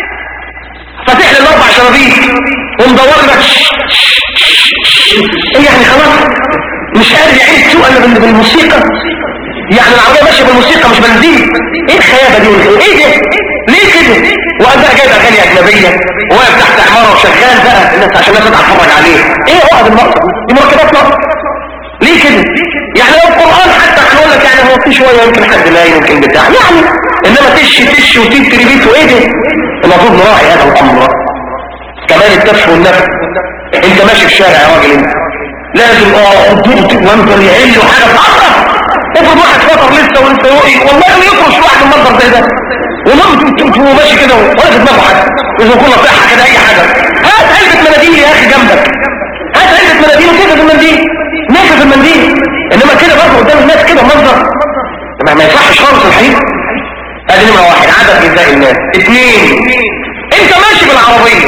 فاتح لي الاربع شبابيك ومدور لك ايه يعني خلاص مش قادر يعيش سوء الا بالموسيقى يعني العربيه ماشيه بالموسيقى مش بنزين ايه الخيابه دي ايه ده ليه كده وقال بقى جايب اغاني اجنبيه وواقف تحت عماره وشغال بقى الناس عشان الناس تتفرج عليه ايه عقد المقصد دي مركبات نقص ليه كده يعني لو القران حتى هنقول لك يعني هو في شويه يمكن حد لا يمكن بتاع يعني انما تش تش وتتري بيت وايه ده المفروض نراعي هذا الامر كمان التف والنفس انت ماشي في الشارع يا راجل انت لازم اه وانت يعيش حاجه تعرف افرض واحد فطر لسه ولسه يقعي والله ما يفرش واحد المنظر زي ده وهو ماشي كده ولا في دماغه حاجه اذا كنا صحه كده اي حاجه هات علبه مناديل يا اخي جنبك هات علبه مناديل وكده في المنديل نكفي في المنديل انما كده برضه قدام الناس كده منظر ما, ما يصحش خالص الحقيقه ادي نمره واحد عدد غذاء الناس اثنين انت ماشي بالعربيه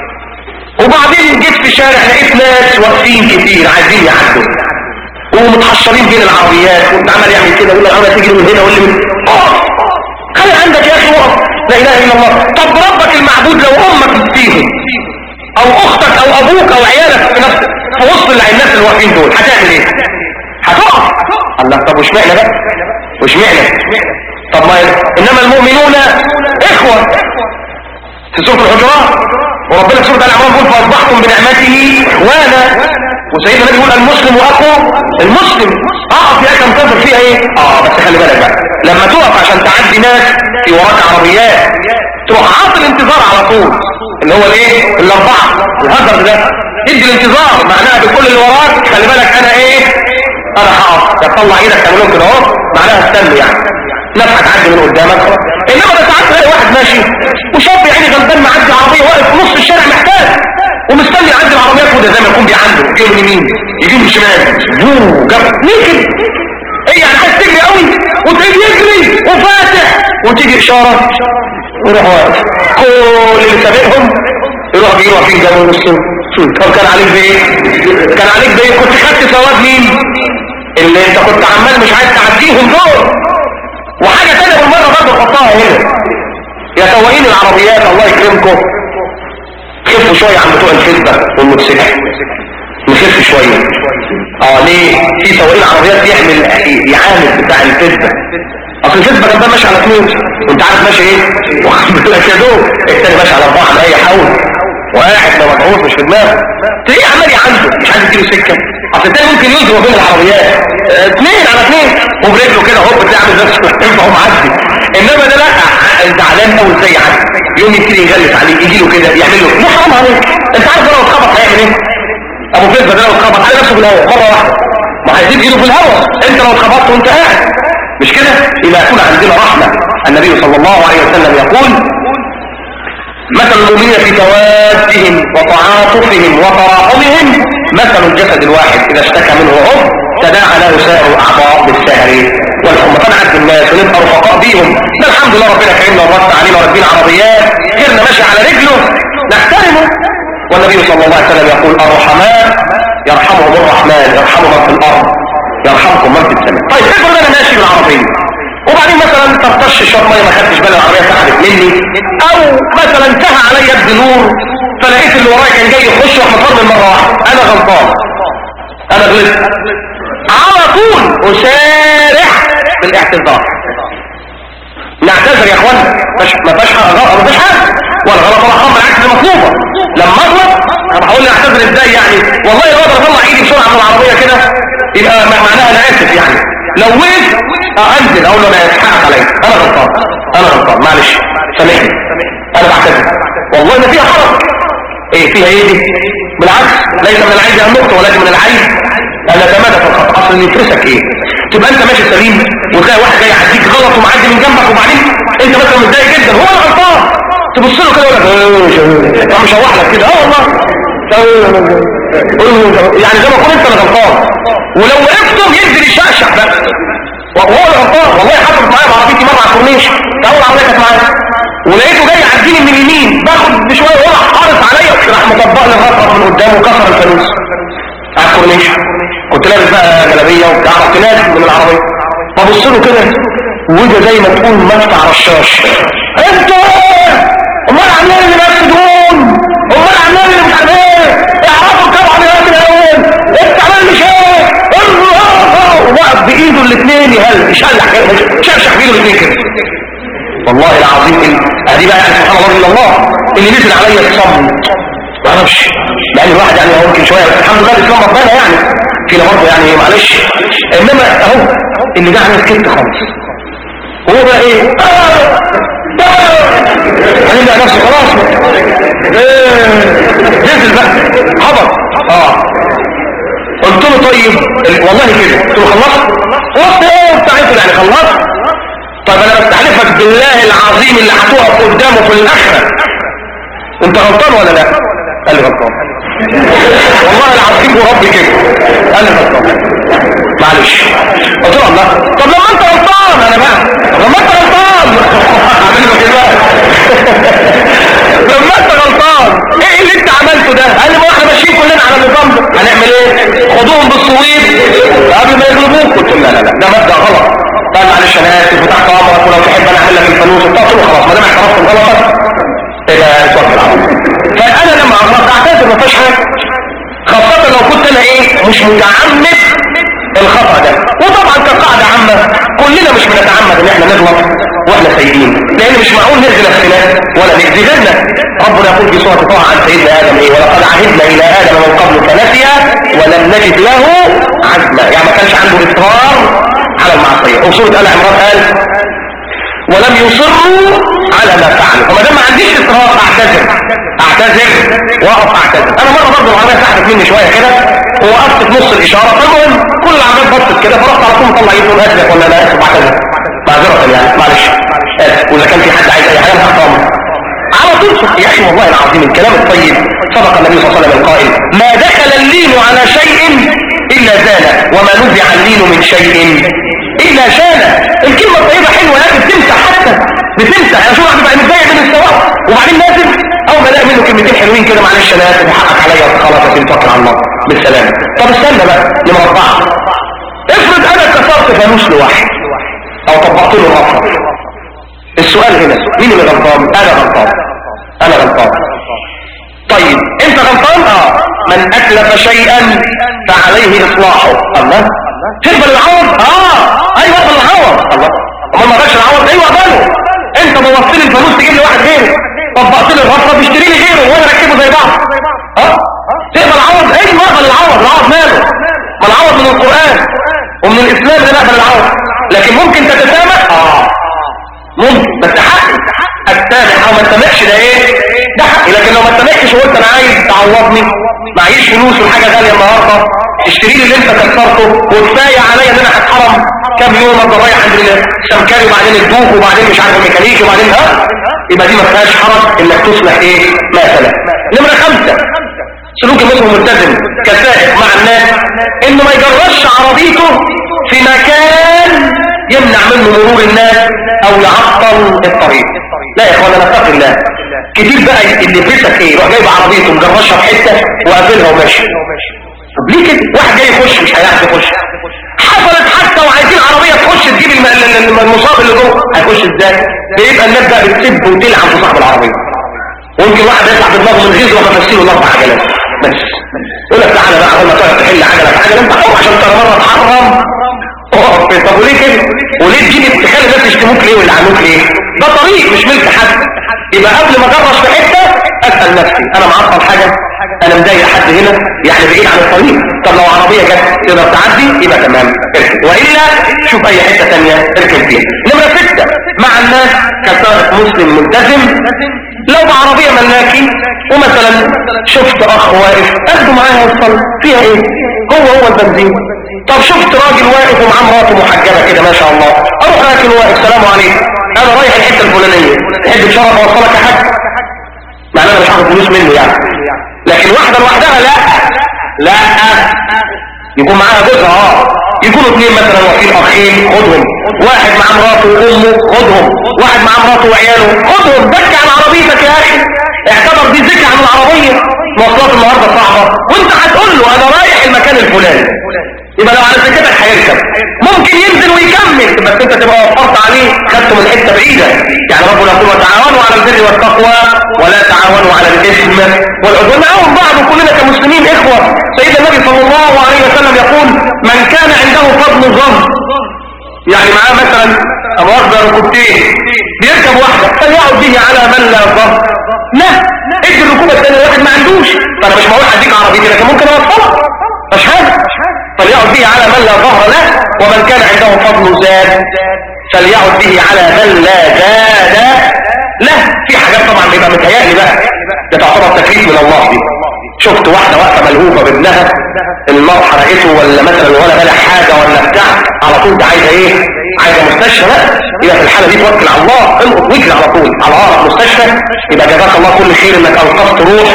وبعدين جيت في شارع لقيت ناس واقفين كتير عايزين يعدوا ومتحشرين بين العربيات وانت عمال يعمل كده ولا عمال تجري من هنا واللي من اقف خلي عندك يا اخي وقف لا اله الا الله طب ربك المعبود لو امك فيهم او اختك او ابوك او عيالك في نفس في وسط الناس اللي واقفين دول هتعمل ايه هتقف الله طب وش معنى بقى وش معنى طب ما انما المؤمنون اخوه في سوره الحجرات وربنا سوره العمران يقول فاصبحتم بنعمته اخوانا وسيدنا النبي يقول المسلم واخو المسلم اقف يا اخي انتظر فيها ايه اه بس خلي بالك بقى لما تقف عشان تعدي ناس في وراك عربيات تروح عاطل انتظار على طول اللي هو الايه الاربعه الهدر ده ادي الانتظار معناها بكل اللي وراك خلي بالك انا ايه انا هقف تطلع ايدك تعملهم كده اهو معناها استنى يعني ناس هتعدي من قدامك انما ده ساعات تلاقي واحد ماشي وشاب يعني غلبان معدي عربيه واقف في نص الشارع محتاج ومستني يعدي العربيات وده زي ما يكون بيعنده يجي من يمين يجي من شمال بوم جاب ليه كده ايه يعني عايز تجري قوي وتلاقيه يجري وفاتح وتيجي اشاره ويروح واقف كل اللي سابقهم يروح بيجي واقفين جنبه نصهم طب كان عليك بايه كان عليك بايه كنت خدت ثواب مين اللي انت كنت عمال مش عايز تعديهم دول وحاجه ثانيه بالمره برضه حطها هنا يا سواقين العربيات الله يكرمكم خفوا شويه عن بتوع الفلبه والموتوسيكل نخف شويه اه ليه في سواقين عربيات بيحمل يعامل بتاع الفلبه اصل الفلبه كان ده ماشي على اثنين وانت عارف ماشي ايه واخد بالك يا دوب التاني ماشي على اربعه على اي حول واحد ما مضغوط مش في دماغه تلاقيه عمال يعنده مش عايز يديله سكه اصل التاني ممكن يضرب بين العربيات اثنين على اثنين وبرجله كده هوب تلاقيه عامل نفسه ينفع معدي انما ده لا زعلان قوي ازاي يعدي يوم يبتدي يغلس عليه يجي له كده يعمل له ليه حرام عليك انت عارف لو اتخبط هيعمل ايه ابو فيلم ده لو اتخبط على نفسه في الهواء مره واحده ما هيزيد ايده في الهواء انت لو اتخبطت وانت قاعد مش كده يبقى يكون عندنا رحمه النبي صلى الله عليه وسلم يقول مثل المؤمنين في توادهم وتعاطفهم وتراحمهم مثل الجسد الواحد اذا اشتكى منه عضو تداعى له سائر الاعضاء بالسهر والحمى فنعد الناس ونبقى رفقاء بيهم ده الحمد لله ربنا كرمنا ووسع علينا وربنا عربيات غيرنا ماشي على رجله نحترمه والنبي صلى الله عليه وسلم يقول الرحماء يرحمهم الرحمن يرحم من في الارض يرحمكم من في السماء طيب افرض انا ماشي بالعربيه وبعدين مثلا ترتش شوط ميه ما خدتش بالي العربيه سحبت مني او مثلا انتهى عليا الدنور فلقيت اللي ورايا كان جاي يخش واحنا فرد مره واحده انا غلطان انا غلطت على طول اسارع بالاعتذار نعتذر يا اخوانا مش ما فيش حاجه غلط ما فيش حاجه ولا غلط ولا حرام بالعكس دي مطلوبه لما اغلط انا هقول لي اعتذر ازاي يعني والله لو اقدر اطلع ايدي بسرعه من العربيه كده يبقى معناها انا اسف يعني لو وقف انزل اقول له انا اسف حقك عليا انا غلطان انا غلطان معلش سامحني انا بعتذر والله ما فيها حرج ايه فيها ايه دي بالعكس ليس من العيب ان نقطه ولكن من العيب ان نتمادى في الخطا اصل اللي يفرسك ايه تبقى انت ماشي سليم وتلاقي واحد جاي يعديك غلط ومعدي من جنبك وبعدين انت مثلا متضايق جدا هو اللي غلطان تبص له كده يقول لك اه مشوح لك كده اه والله يعني زي ما تكون انت اللي غلطان ولو وقفتم ينزل يشقشق بقى وهو اللي غلطان والله حصلت معايا بعربيتي مره على الكورنيش اول عربيه كانت معايا ولقيته جاي يعديني من اليمين باخد بشويه وهو راح حارس عليا راح مطبق لي الرصرف من قدام وكسر الفانوس على الكورنيش كنت لابس بقى جلابيه وبتاع رحت نازل من العربيه فبص له كده وده زي ما تكون مدفع رشاش انت امال عاملين اللي بس دول امال عاملين اللي مش عارف ايه اعرفوا طبعا يا من الاول انت عامل مش ايه ووقف بايده الاثنين يهل يشلح كده شرشح بايده الاثنين كده والله العظيم ادي بقى يعني سبحان الله الا الله اللي نزل عليا الصمت ما اعرفش لان الواحد يعني هو يمكن شويه بس الحمد لله الاسلام ربنا يعني كده برضه يعني معلش انما اهو اللي ده انا سكت خالص هو بقى ايه آه هنبدأ نفسه خلاص ايه نزل بقى هبط اه قلت له طيب والله كده قلت له خلصت خلصت ايه بتاعته يعني خلصت طيب انا بستحلفك بالله العظيم اللي هتقف قدامه في الاخره انت غلطان ولا لا قال لي غلطان والله العظيم وربي كده قال لي غلطان معلش قلت له الله طب لما انت غلطان انا بقى طب لما انت غلطان عامل له كده لما انت غلطان ايه اللي انت عملته ده قال لي ما احنا ماشيين كلنا على النظام ده هنعمل ايه خدوهم بالصويب قبل ما يغلبوك قلت له لا لا لا ده مبدا غلط قال معلش انا اسف وتحت امرك ولو تحب انا اعمل لك الفلوس وبتاع قلت له خلاص ما دام اعترفت بغلطك يبقى اتوكل على الله فانا لما غلطت اعتذر ما فيش حاجه خاصه لو كنت انا ايه مش متعمد الخطأ ده وطبعا كقاعدة عامة كلنا مش بنتعمد ان احنا نغلط واحنا سيدين لان مش معقول نأذي نفسنا ولا نأذي غيرنا ربنا يقول في سورة طه عن سيدنا ادم ايه ولقد عهدنا الى ادم من قبل فنسي ولم نجد له عزما يعني ما كانش عنده اصرار على المعصية وسورة ال عمران قال ولم يصروا على ما فعلوا فما دام ما عنديش اصرار اعتذر اعتذر واقف اعتذر انا مره برضه العربيه سحبت مني شويه كده ووقفت في نص الاشاره فالمهم كل العربيات بصت كده فرحت على طول مطلع يده اسف ولا لا اسف بعتذر معذره يعني معلش اسف واذا كان في حد عايز اي حاجه انا تحت امرك على طول صح يا اخي والله العظيم الكلام الطيب صدق النبي صلى الله عليه وسلم القائل ما دخل اللين على شيء الا زال وما نزع اللين من شيء الا شان الكلمه الطيبه حلوه لكن بتمسح حتى بتمسح يعني شو واحد بقى متضايق من السواق وبعدين نازل اول ما الاقي منه كلمتين حلوين كده معلش انا اسف حقك عليا خلاص يا سيدي توكل على الله بالسلامه طب استنى بقى نمره اربعه افرض انا كسرت فانوس لواحد او طبقت له رفض السؤال هنا مين اللي غلطان انا غلطان انا غلطان طيب انت غلطان اه من اتلف شيئا فعليه اصلاحه الله تقبل العوض اه ايوه اقبل العوض الله امال ما قبلش العوض ايوه اقبله انت بوظت لي الفلوس تجيب لي واحد غيره طبقت لي الرفض تشتري لي غيره وانا اركبه زي بعض اه تقبل العوض ايوه اقبل العوض العوض ماله ما العوض من القران ومن الاسلام ده نقبل العوض لكن ممكن تتسامح اه ممكن بس حقي السامح ما استمعش ده ايه ده حقي لكن لو ما استمعتش وقلت انا عايز تعوضني معيش فلوس والحاجه غاليه النهارده اشتري لي اللي انت كسرته وكفايه عليا ان انا هتحرم كام يوم افضل رايح عند السمكري وبعدين الدوق وبعدين مش عارف الميكانيكي وبعدين ها يبقى دي ما فيهاش حرج انك تصلح ايه مثلا نمره خمسه سلوك المسلم ملتزم كسائق مع الناس انه ما يجرش عربيته في مكان يمنع منه مرور الناس او يعطل الطريق لا يا اخوانا نتق الله كتير بقى اللي فيسك ايه يروح جايب عربيته مجرشها في حته وقافلها وماشي طب ليه كده واحد جاي يخش مش هيعرف يخش حصلت حتى وعايزين عربيه تخش تجيب المصاب اللي جوه هيخش ازاي بيبقى الناس بقى بتسب وتلعب في صاحب العربيه ويمكن واحد يطلع في دماغه من غيظ وتفسيره الاربع عجلات بس يقول لك تعالى بقى لما تقعد تحل عجله في عجله انت حر عشان ترى مره تحرم اقف طب وليه كده وليه تجيب تخلي الناس يشتموك ليه ويلعنوك ليه ده طريق مش ملك حد يبقى قبل ما اجرش في حته اسال نفسي انا معطل حاجه انا مضايق حد هنا يعني بعيد عن الطريق طب لو عربيه جت تقدر تعدي يبقى تمام اركب والا شوف اي حته ثانيه اركب فيها نمره سته مع الناس كسائق مسلم ملتزم لو بعربيه ملاكي ومثلا شفت اخ واقف اخده معاه يوصل فيها ايه هو هو البنزين طب شفت راجل واقف ومعاه مراته محجبه كده ما شاء الله اروح راكن واقف سلام عليكم انا رايح الحته الفلانيه تحب تشرف اوصلك يا حاج مع انا مش هاخد فلوس منه يعني لكن واحده لوحدها لا لا يكون معاها جوزها اه يكونوا اثنين مثلا واقفين اخين خدهم واحد مع مراته وامه خدهم واحد مع مراته وعياله خدهم دك عن عربيتك يا اخي اعتبر دي ذكر عن العربيه مواصلات النهارده صعبه وانت هتقول له انا رايح المكان الفلاني يبقى لو على سكتك هيركب ممكن ينزل ويكمل بس انت تبقى وفرت عليه خدته من حته بعيده يعني ربنا يقول وتعاونوا على البر والتقوى ولا تعاونوا على الاثم والعدوان نعاون بعض كلنا كمسلمين اخوه سيدنا النبي صلى الله عليه وسلم يقول من كان عنده فضل ظن يعني معاه مثلا امواخذ ركوبتين بيركب واحده فليعد به على من لا ظن لا ادي الركوبه الثانيه واحد ما عندوش فانا مش بقول هديك عربيتي لكن ممكن اوصلها مش حاجه فليعد به على من لا ظهر له ومن كان عنده فضل زاد فليعد به على من لا زاد له في حاجات طبعا بيبقى متهيألي بقى ده تعتبر تكليف من الله دي شفت واحدة واقفة ملهوفة بابنها النار حرقته ولا مثلا ولا بلع حاجة ولا بتاع على طول ده عايزة ايه عايزة مستشفى بقى يبقى في الحالة دي توكل على الله القط واجري على طول على اقرب مستشفى يبقى جزاك الله كل خير انك انقذت روح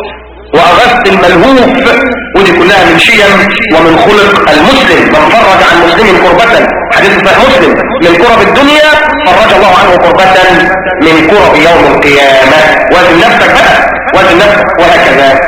واغثت الملهوف ودي كلها من شيم ومن خلق المسلم من فرج عن مسلم كربة حديث صحيح مسلم من كرب الدنيا فرج الله عنه كربة من كرب يوم القيامة وزن نفسك بقى وزن نفسك وهكذا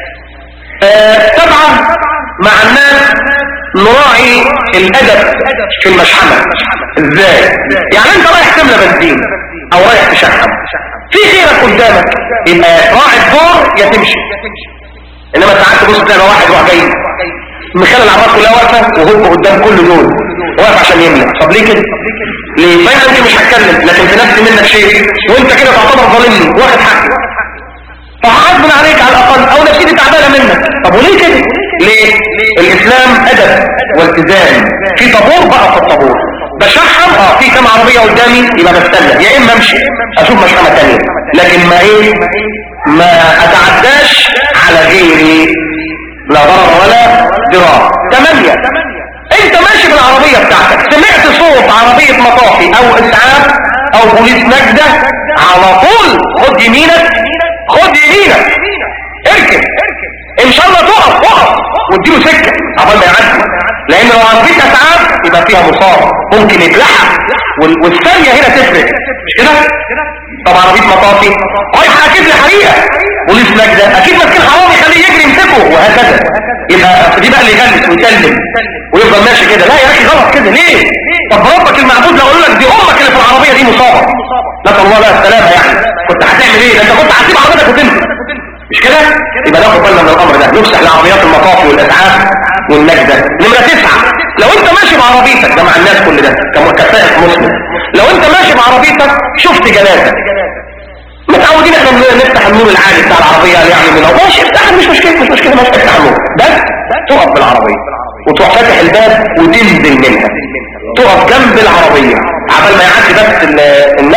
آه سبعة مع الناس نراعي الادب في المشحنة ازاي يعني انت رايح تملى بنزين او رايح تشحن في غيرك قدامك يبقى راعي الدور يا تمشي انما ساعات تبص تلاقي واحد راح جاي مخلي العربات كلها واقفه وهو قدام كل دول واقف عشان يملى طب ليه كده ليه ما انت مش هتكلم لكن في نفسي منك شيء وانت كده تعتبر ظالمني واخد حقي فهعذب عليك على الاقل او نفسيتي تعبانه منك طب وليه كده ليه الاسلام ادب والتزام في طابور بقى في الطابور بشحم اه في كام عربيه قدامي يبقى بستنى يا اما امشي اشوف مشحمه ثانيه لكن ما ايه ما اتعداش على غيري لا ضرر ولا ضرار ثمانية انت ماشي بالعربية بتاعتك سمعت صوت عربية مطافي او اسعاف او بوليس نجدة على طول خد يمينك خد يمينك اركب ان شاء الله تقف اقف واديله سكة عبال ما يعدي لان لو عربية اسعاف يبقى فيها مصاب ممكن يبلعها والثانية هنا تفرق مش كده طب عربية مطافي رايحة اكيد لحريقة بوليس نجدة اكيد ماسكين حرامي يخليه يجري يمسكه وهكذا يبقى دي بقى اللي يغلس ويكلم ويفضل ماشي كده لا يا اخي غلط كده ليه طب ربك المعبود لو قال لك دي امك اللي في العربية دي مصابة نسأل الله لها السلامة يعني كنت هتعمل ايه ده انت كنت هتسيب عربيتك وتمسك مش كده يبقى ناخد بالنا من الامر ده نفسح لعربيات المطافي والاسعاف والنجدة نمرة تسعة لو انت ماشي بعربيتك ده مع الناس كل ده كسائق مسلم لو انت ماشي بعربيتك شفت جنازة متعودين احنا نفتح النور العالي بتاع العربية يعني من ماشي افتح مش مشكلة مش مشكلة ماشي افتح النور بس تقف بالعربية وتروح فاتح الباب وتنزل منها تقف جنب العربية عبال ما يعدي بس الناش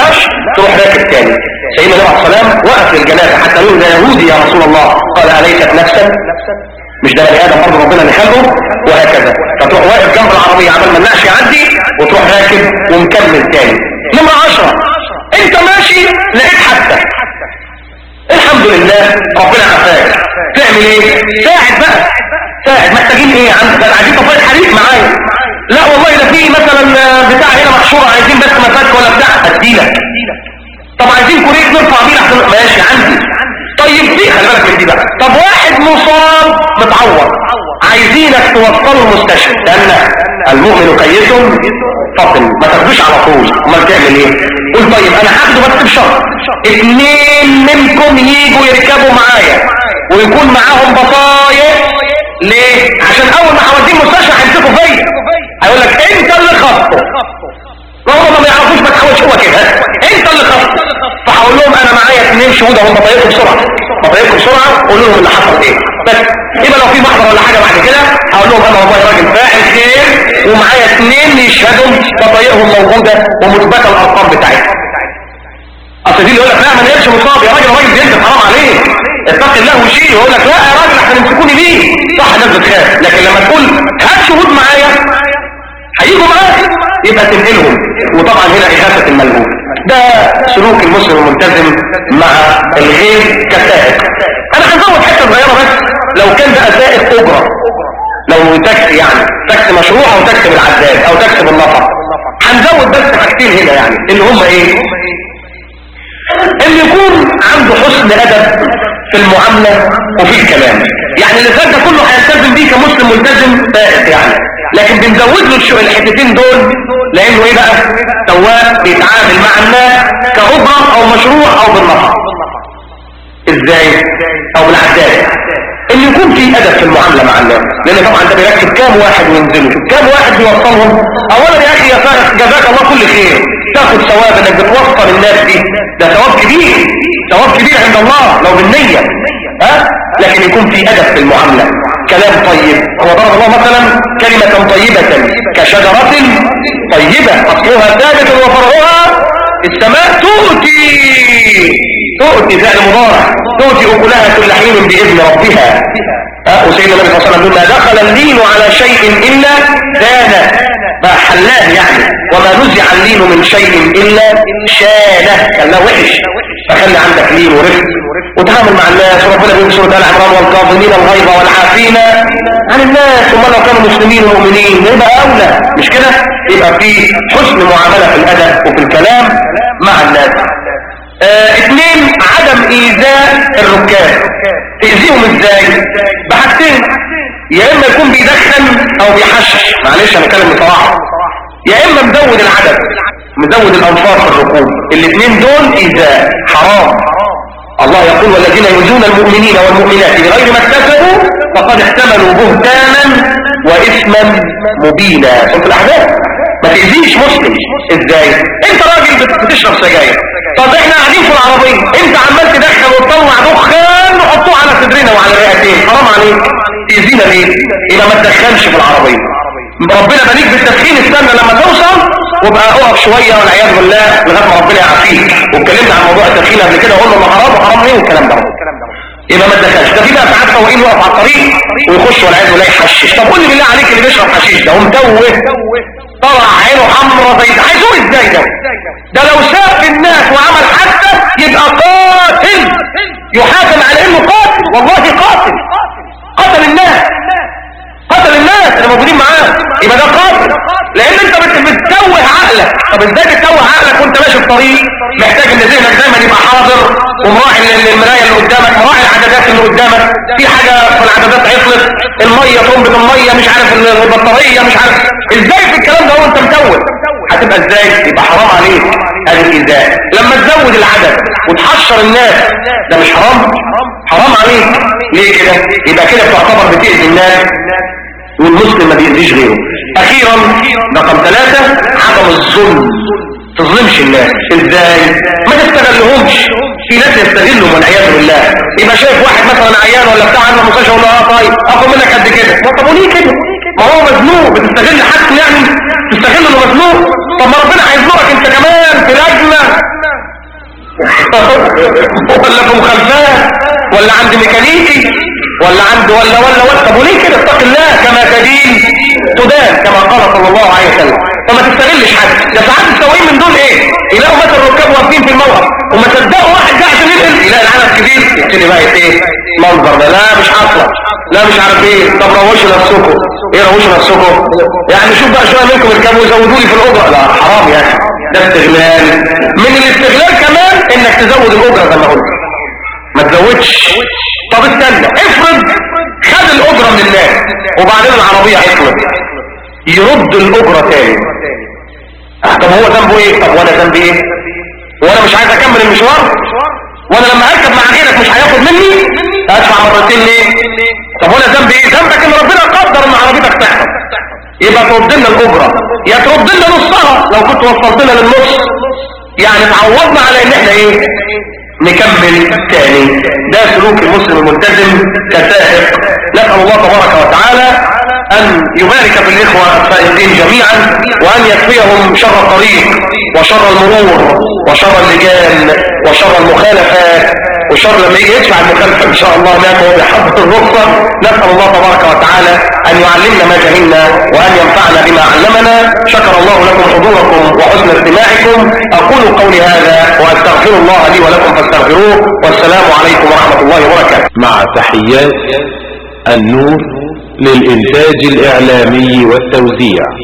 تروح راكب تاني سيدنا النبي عليه السلام وقف للجنازه حتى يقول ده يهودي يا رسول الله قال اليست نفسا مش ده بني ادم برضه ربنا اللي خلقه وهكذا فتروح واقف جنب العربيه عمال ما النقش يعدي وتروح راكب ومكمل تاني نمرة عشرة انت ماشي لقيت حتى الحمد لله ربنا عافاك تعمل ايه ساعد بقى ساعد محتاجين ايه عندك عايزين طفايه حريق معايا لا والله ده في مثلا بتاع هنا محشوره عايزين بس مفاتك ولا بتاع اديلك طب عايزين كوريك نرفع بيه لحسن ماشي عندي طيب دي خلي بالك من دي بقى طب واحد مصاب متعور عايزينك توصله المستشفى لان المؤمن كيس فطن ما تاخدوش على طول امال تعمل ايه قول طيب انا هاخده بس بشرط اثنين منكم يجوا يركبوا معايا ويكون معاهم بطايق ليه عشان اول ما هوديه المستشفى هيمسكوا فيا هيقول لك انت اللي خبطه وهم ما يعرفوش ما تحاولش هو كده انت اللي خبطه فهقول لهم انا معايا اثنين شهود اهم بطايقكم بسرعه بطايقكم بسرعه قولوا لهم اللي حصل ايه بس يبقى لو في محضر ولا حاجه بعد كده هقول لهم انا والله راجل فاعل خير ومعايا اثنين يشهدوا بطايقهم موجوده ومثبته الارقام بتاعتهم اصل دي اللي يقول لك لا ما نقدرش مصاب يا راجل راجل بينزل حرام عليك اتق الله وشيل ويقول لك لا يا راجل احنا يمسكوني بيه صح الناس بتخاف لكن لما تقول هات شهود معايا هيجوا معاك يبقى تنقلهم وطبعا هنا إخافة الملهوف ده سلوك المسلم الملتزم مع الغير كسائق انا هنزود حته صغيره بس لو كان ده سائق اجره لو تاكسي يعني تاكسي مشروع او تاكسي بالعداد او تاكسي بالنفر هنزود بس حاجتين هنا يعني اللي هم ايه اللي يكون عنده حسن ادب في المعاملة وفي الكلام يعني اللي فات ده كله هيلتزم بيه كمسلم ملتزم سائق يعني لكن بنزود له الشو- الحتتين دول لانه ايه بقى سواء بيتعامل مع الناس كأجرة او مشروع او بالنفر ازاي او بالعداد ان يكون في ادب في المعامله مع الناس لان طبعا ده بيركب كام واحد وينزلوا كام واحد بيوصلهم اولا يا اخي يا فارس جزاك الله كل خير تاخد ثواب انك بتوصل الناس دي ده ثواب كبير ثواب كبير عند الله لو بالنية ها لكن يكون في ادب في المعامله كلام طيب هو ضرب الله مثلا كلمه طيبه كشجره طيبه اصلها ثابت وفرعها السماء تؤتي تؤتي فعل مضارع تؤتي أكلها كل حين بإذن ربها أه وسيدنا النبي صلى الله عليه وسلم يقول ما دخل اللين على شيء إلا زانه ما حلاه يعني وما نزع اللين من شيء إلا شانه كان له وحش فخلي عندك لين ورفق وتعامل مع الناس وربنا بيقول سورة آل عمران والكاظمين الغيظ والعافين عن الناس ثم لو كانوا مسلمين ومؤمنين يبقى أولى مش كده يبقى في حسن معاملة في الأدب وفي الكلام مع الناس آه، اثنين عدم ايذاء الركاب تأذيهم ازاي بحاجتين يا اما يكون بيدخن او بيحشش معلش انا اتكلم بصراحه يا اما مزود العدد مزود الانفار في الركوب الاثنين دول ايذاء حرام الله يقول والذين يؤذون المؤمنين والمؤمنات بغير ما اكتسبوا فقد احتملوا بهتانا واثما مبينا سوره الاحزاب ما تأذيش مسلم ازاي انت راجل بت- بتشرب سجاير طب احنا قاعدين في العربية انت عمال تدخل وتطلع دخان نحطوه على صدرنا وعلى الرئتين حرام عليك تأذينا ليه يبقى ما تدخنش في العربية ربنا بليك بالتدخين استنى لما توصل وابقى اقف شوية والعياذ بالله لغاية ما ربنا يعافيك واتكلمنا عن موضوع التدخين قبل كده وقلنا ما حرام وحرام ايه والكلام ده يبقى ما تدخلش ده في بقى ساعات فواقين يقف على الطريق ويخش والعياذ بالله يحشش طب قول لي بالله عليك اللي بيشرب حشيش ده ومتوه طلع عينه حمرا زي ده هيزور ازاي ده ده لو شاف الناس وعمل حادثه يبقى قاتل يحاكم على انه قاتل والله قاتل قتل الناس قتل الناس اللي موجودين معاه يبقى ده قاتل لان انت بت- بتتوه عقلك طب ازاي بتتوه عقلك وانت ماشي في طريق محتاج ان ذهنك دايما يبقى حاضر ومراعي ال- المرايه اللي قدامك مراعي العدادات اللي قدامك في حاجه في العدادات عطلت الميه طنبه الميه مش عارف ال- البطاريه مش عارف ازاي في الكلام ده وانت متوه هتبقى ازاي يبقى حرام عليك هذه الايذاء لما تزود العدد وتحشر الناس ده مش حرام حرام عليك ليه كده يبقى كده بتعتبر بتأذي الناس والمسلم ما بيأذيش غيره اخيرا رقم ثلاثة عدم الظلم تظلمش الناس ازاي ما تستغلهمش في ناس يستغلوا والعياذ بالله يبقى شايف واحد مثلا عيان ولا بتاع عنده مستشفى يقول له اه طيب اخد منك قد كده ما طب وليه كده ما هو مزنوق بتستغل حد يعني تستغل انه مزنوق طب ما ربنا هيزنقك انت كمان في لجنه ولا في مخالفات ولا عند ميكانيكي ولا عند ولا ولا ولا طب وليه كده اتق الله كما تدين تدان كما قال صلى الله عليه وسلم فما تستغلش حد ده ساعات السواقين من دول ايه يلاقوا مثلا الركاب واقفين في الموقف وما صدقوا واحد جه عشان ينقل يلاقي العدد كبير يبتدي بقى ايه منظر ده لا مش حاصله لا مش عارف ايه طب روشوا نفسكم ايه روشوا نفسكم يعني شوف بقى شويه منكم اركبوا وزودوا لي في الاجره لا حرام يا اخي ده استغلال من الاستغلال كمان انك تزود الاجره زي ما قلت ما تزودش طب استنى افرض خد الاجره من الناس وبعدين العربيه عطلت يرد الاجره تاني آه، طب هو ذنبه ايه طب وانا ذنبي ايه وانا مش عايز اكمل المشوار وانا لما اركب مع غيرك مش هياخد مني ادفع مرتين ليه طب وانا ذنبي ايه ذنبك ان ربنا قدر ان عربيتك تحصل يبقى ترد لنا الاجره يا ترد لنا نصها لو كنت وصلتنا للنص يعني تعوضنا على ان احنا ايه نكمل تاني ده سلوك المسلم الملتزم كسائق نسأل الله تبارك وتعالى أن يبارك في الإخوة السائقين جميعا وأن يكفيهم شر الطريق وشر المرور وشر اللجان وشر المخالفات وشر لما يجي يدفع المخالفة إن شاء الله هناك وهو بيحفظ الرخصة نسأل الله تبارك وتعالى أن يعلمنا ما جهلنا وأن ينفعنا بما علمنا شكر الله لكم حضوركم وحسن استماعكم أقول قولي هذا وأستغفر الله لي ولكم فاستغفروه والسلام عليكم ورحمة الله وبركاته مع تحيات النور للإنتاج الإعلامي والتوزيع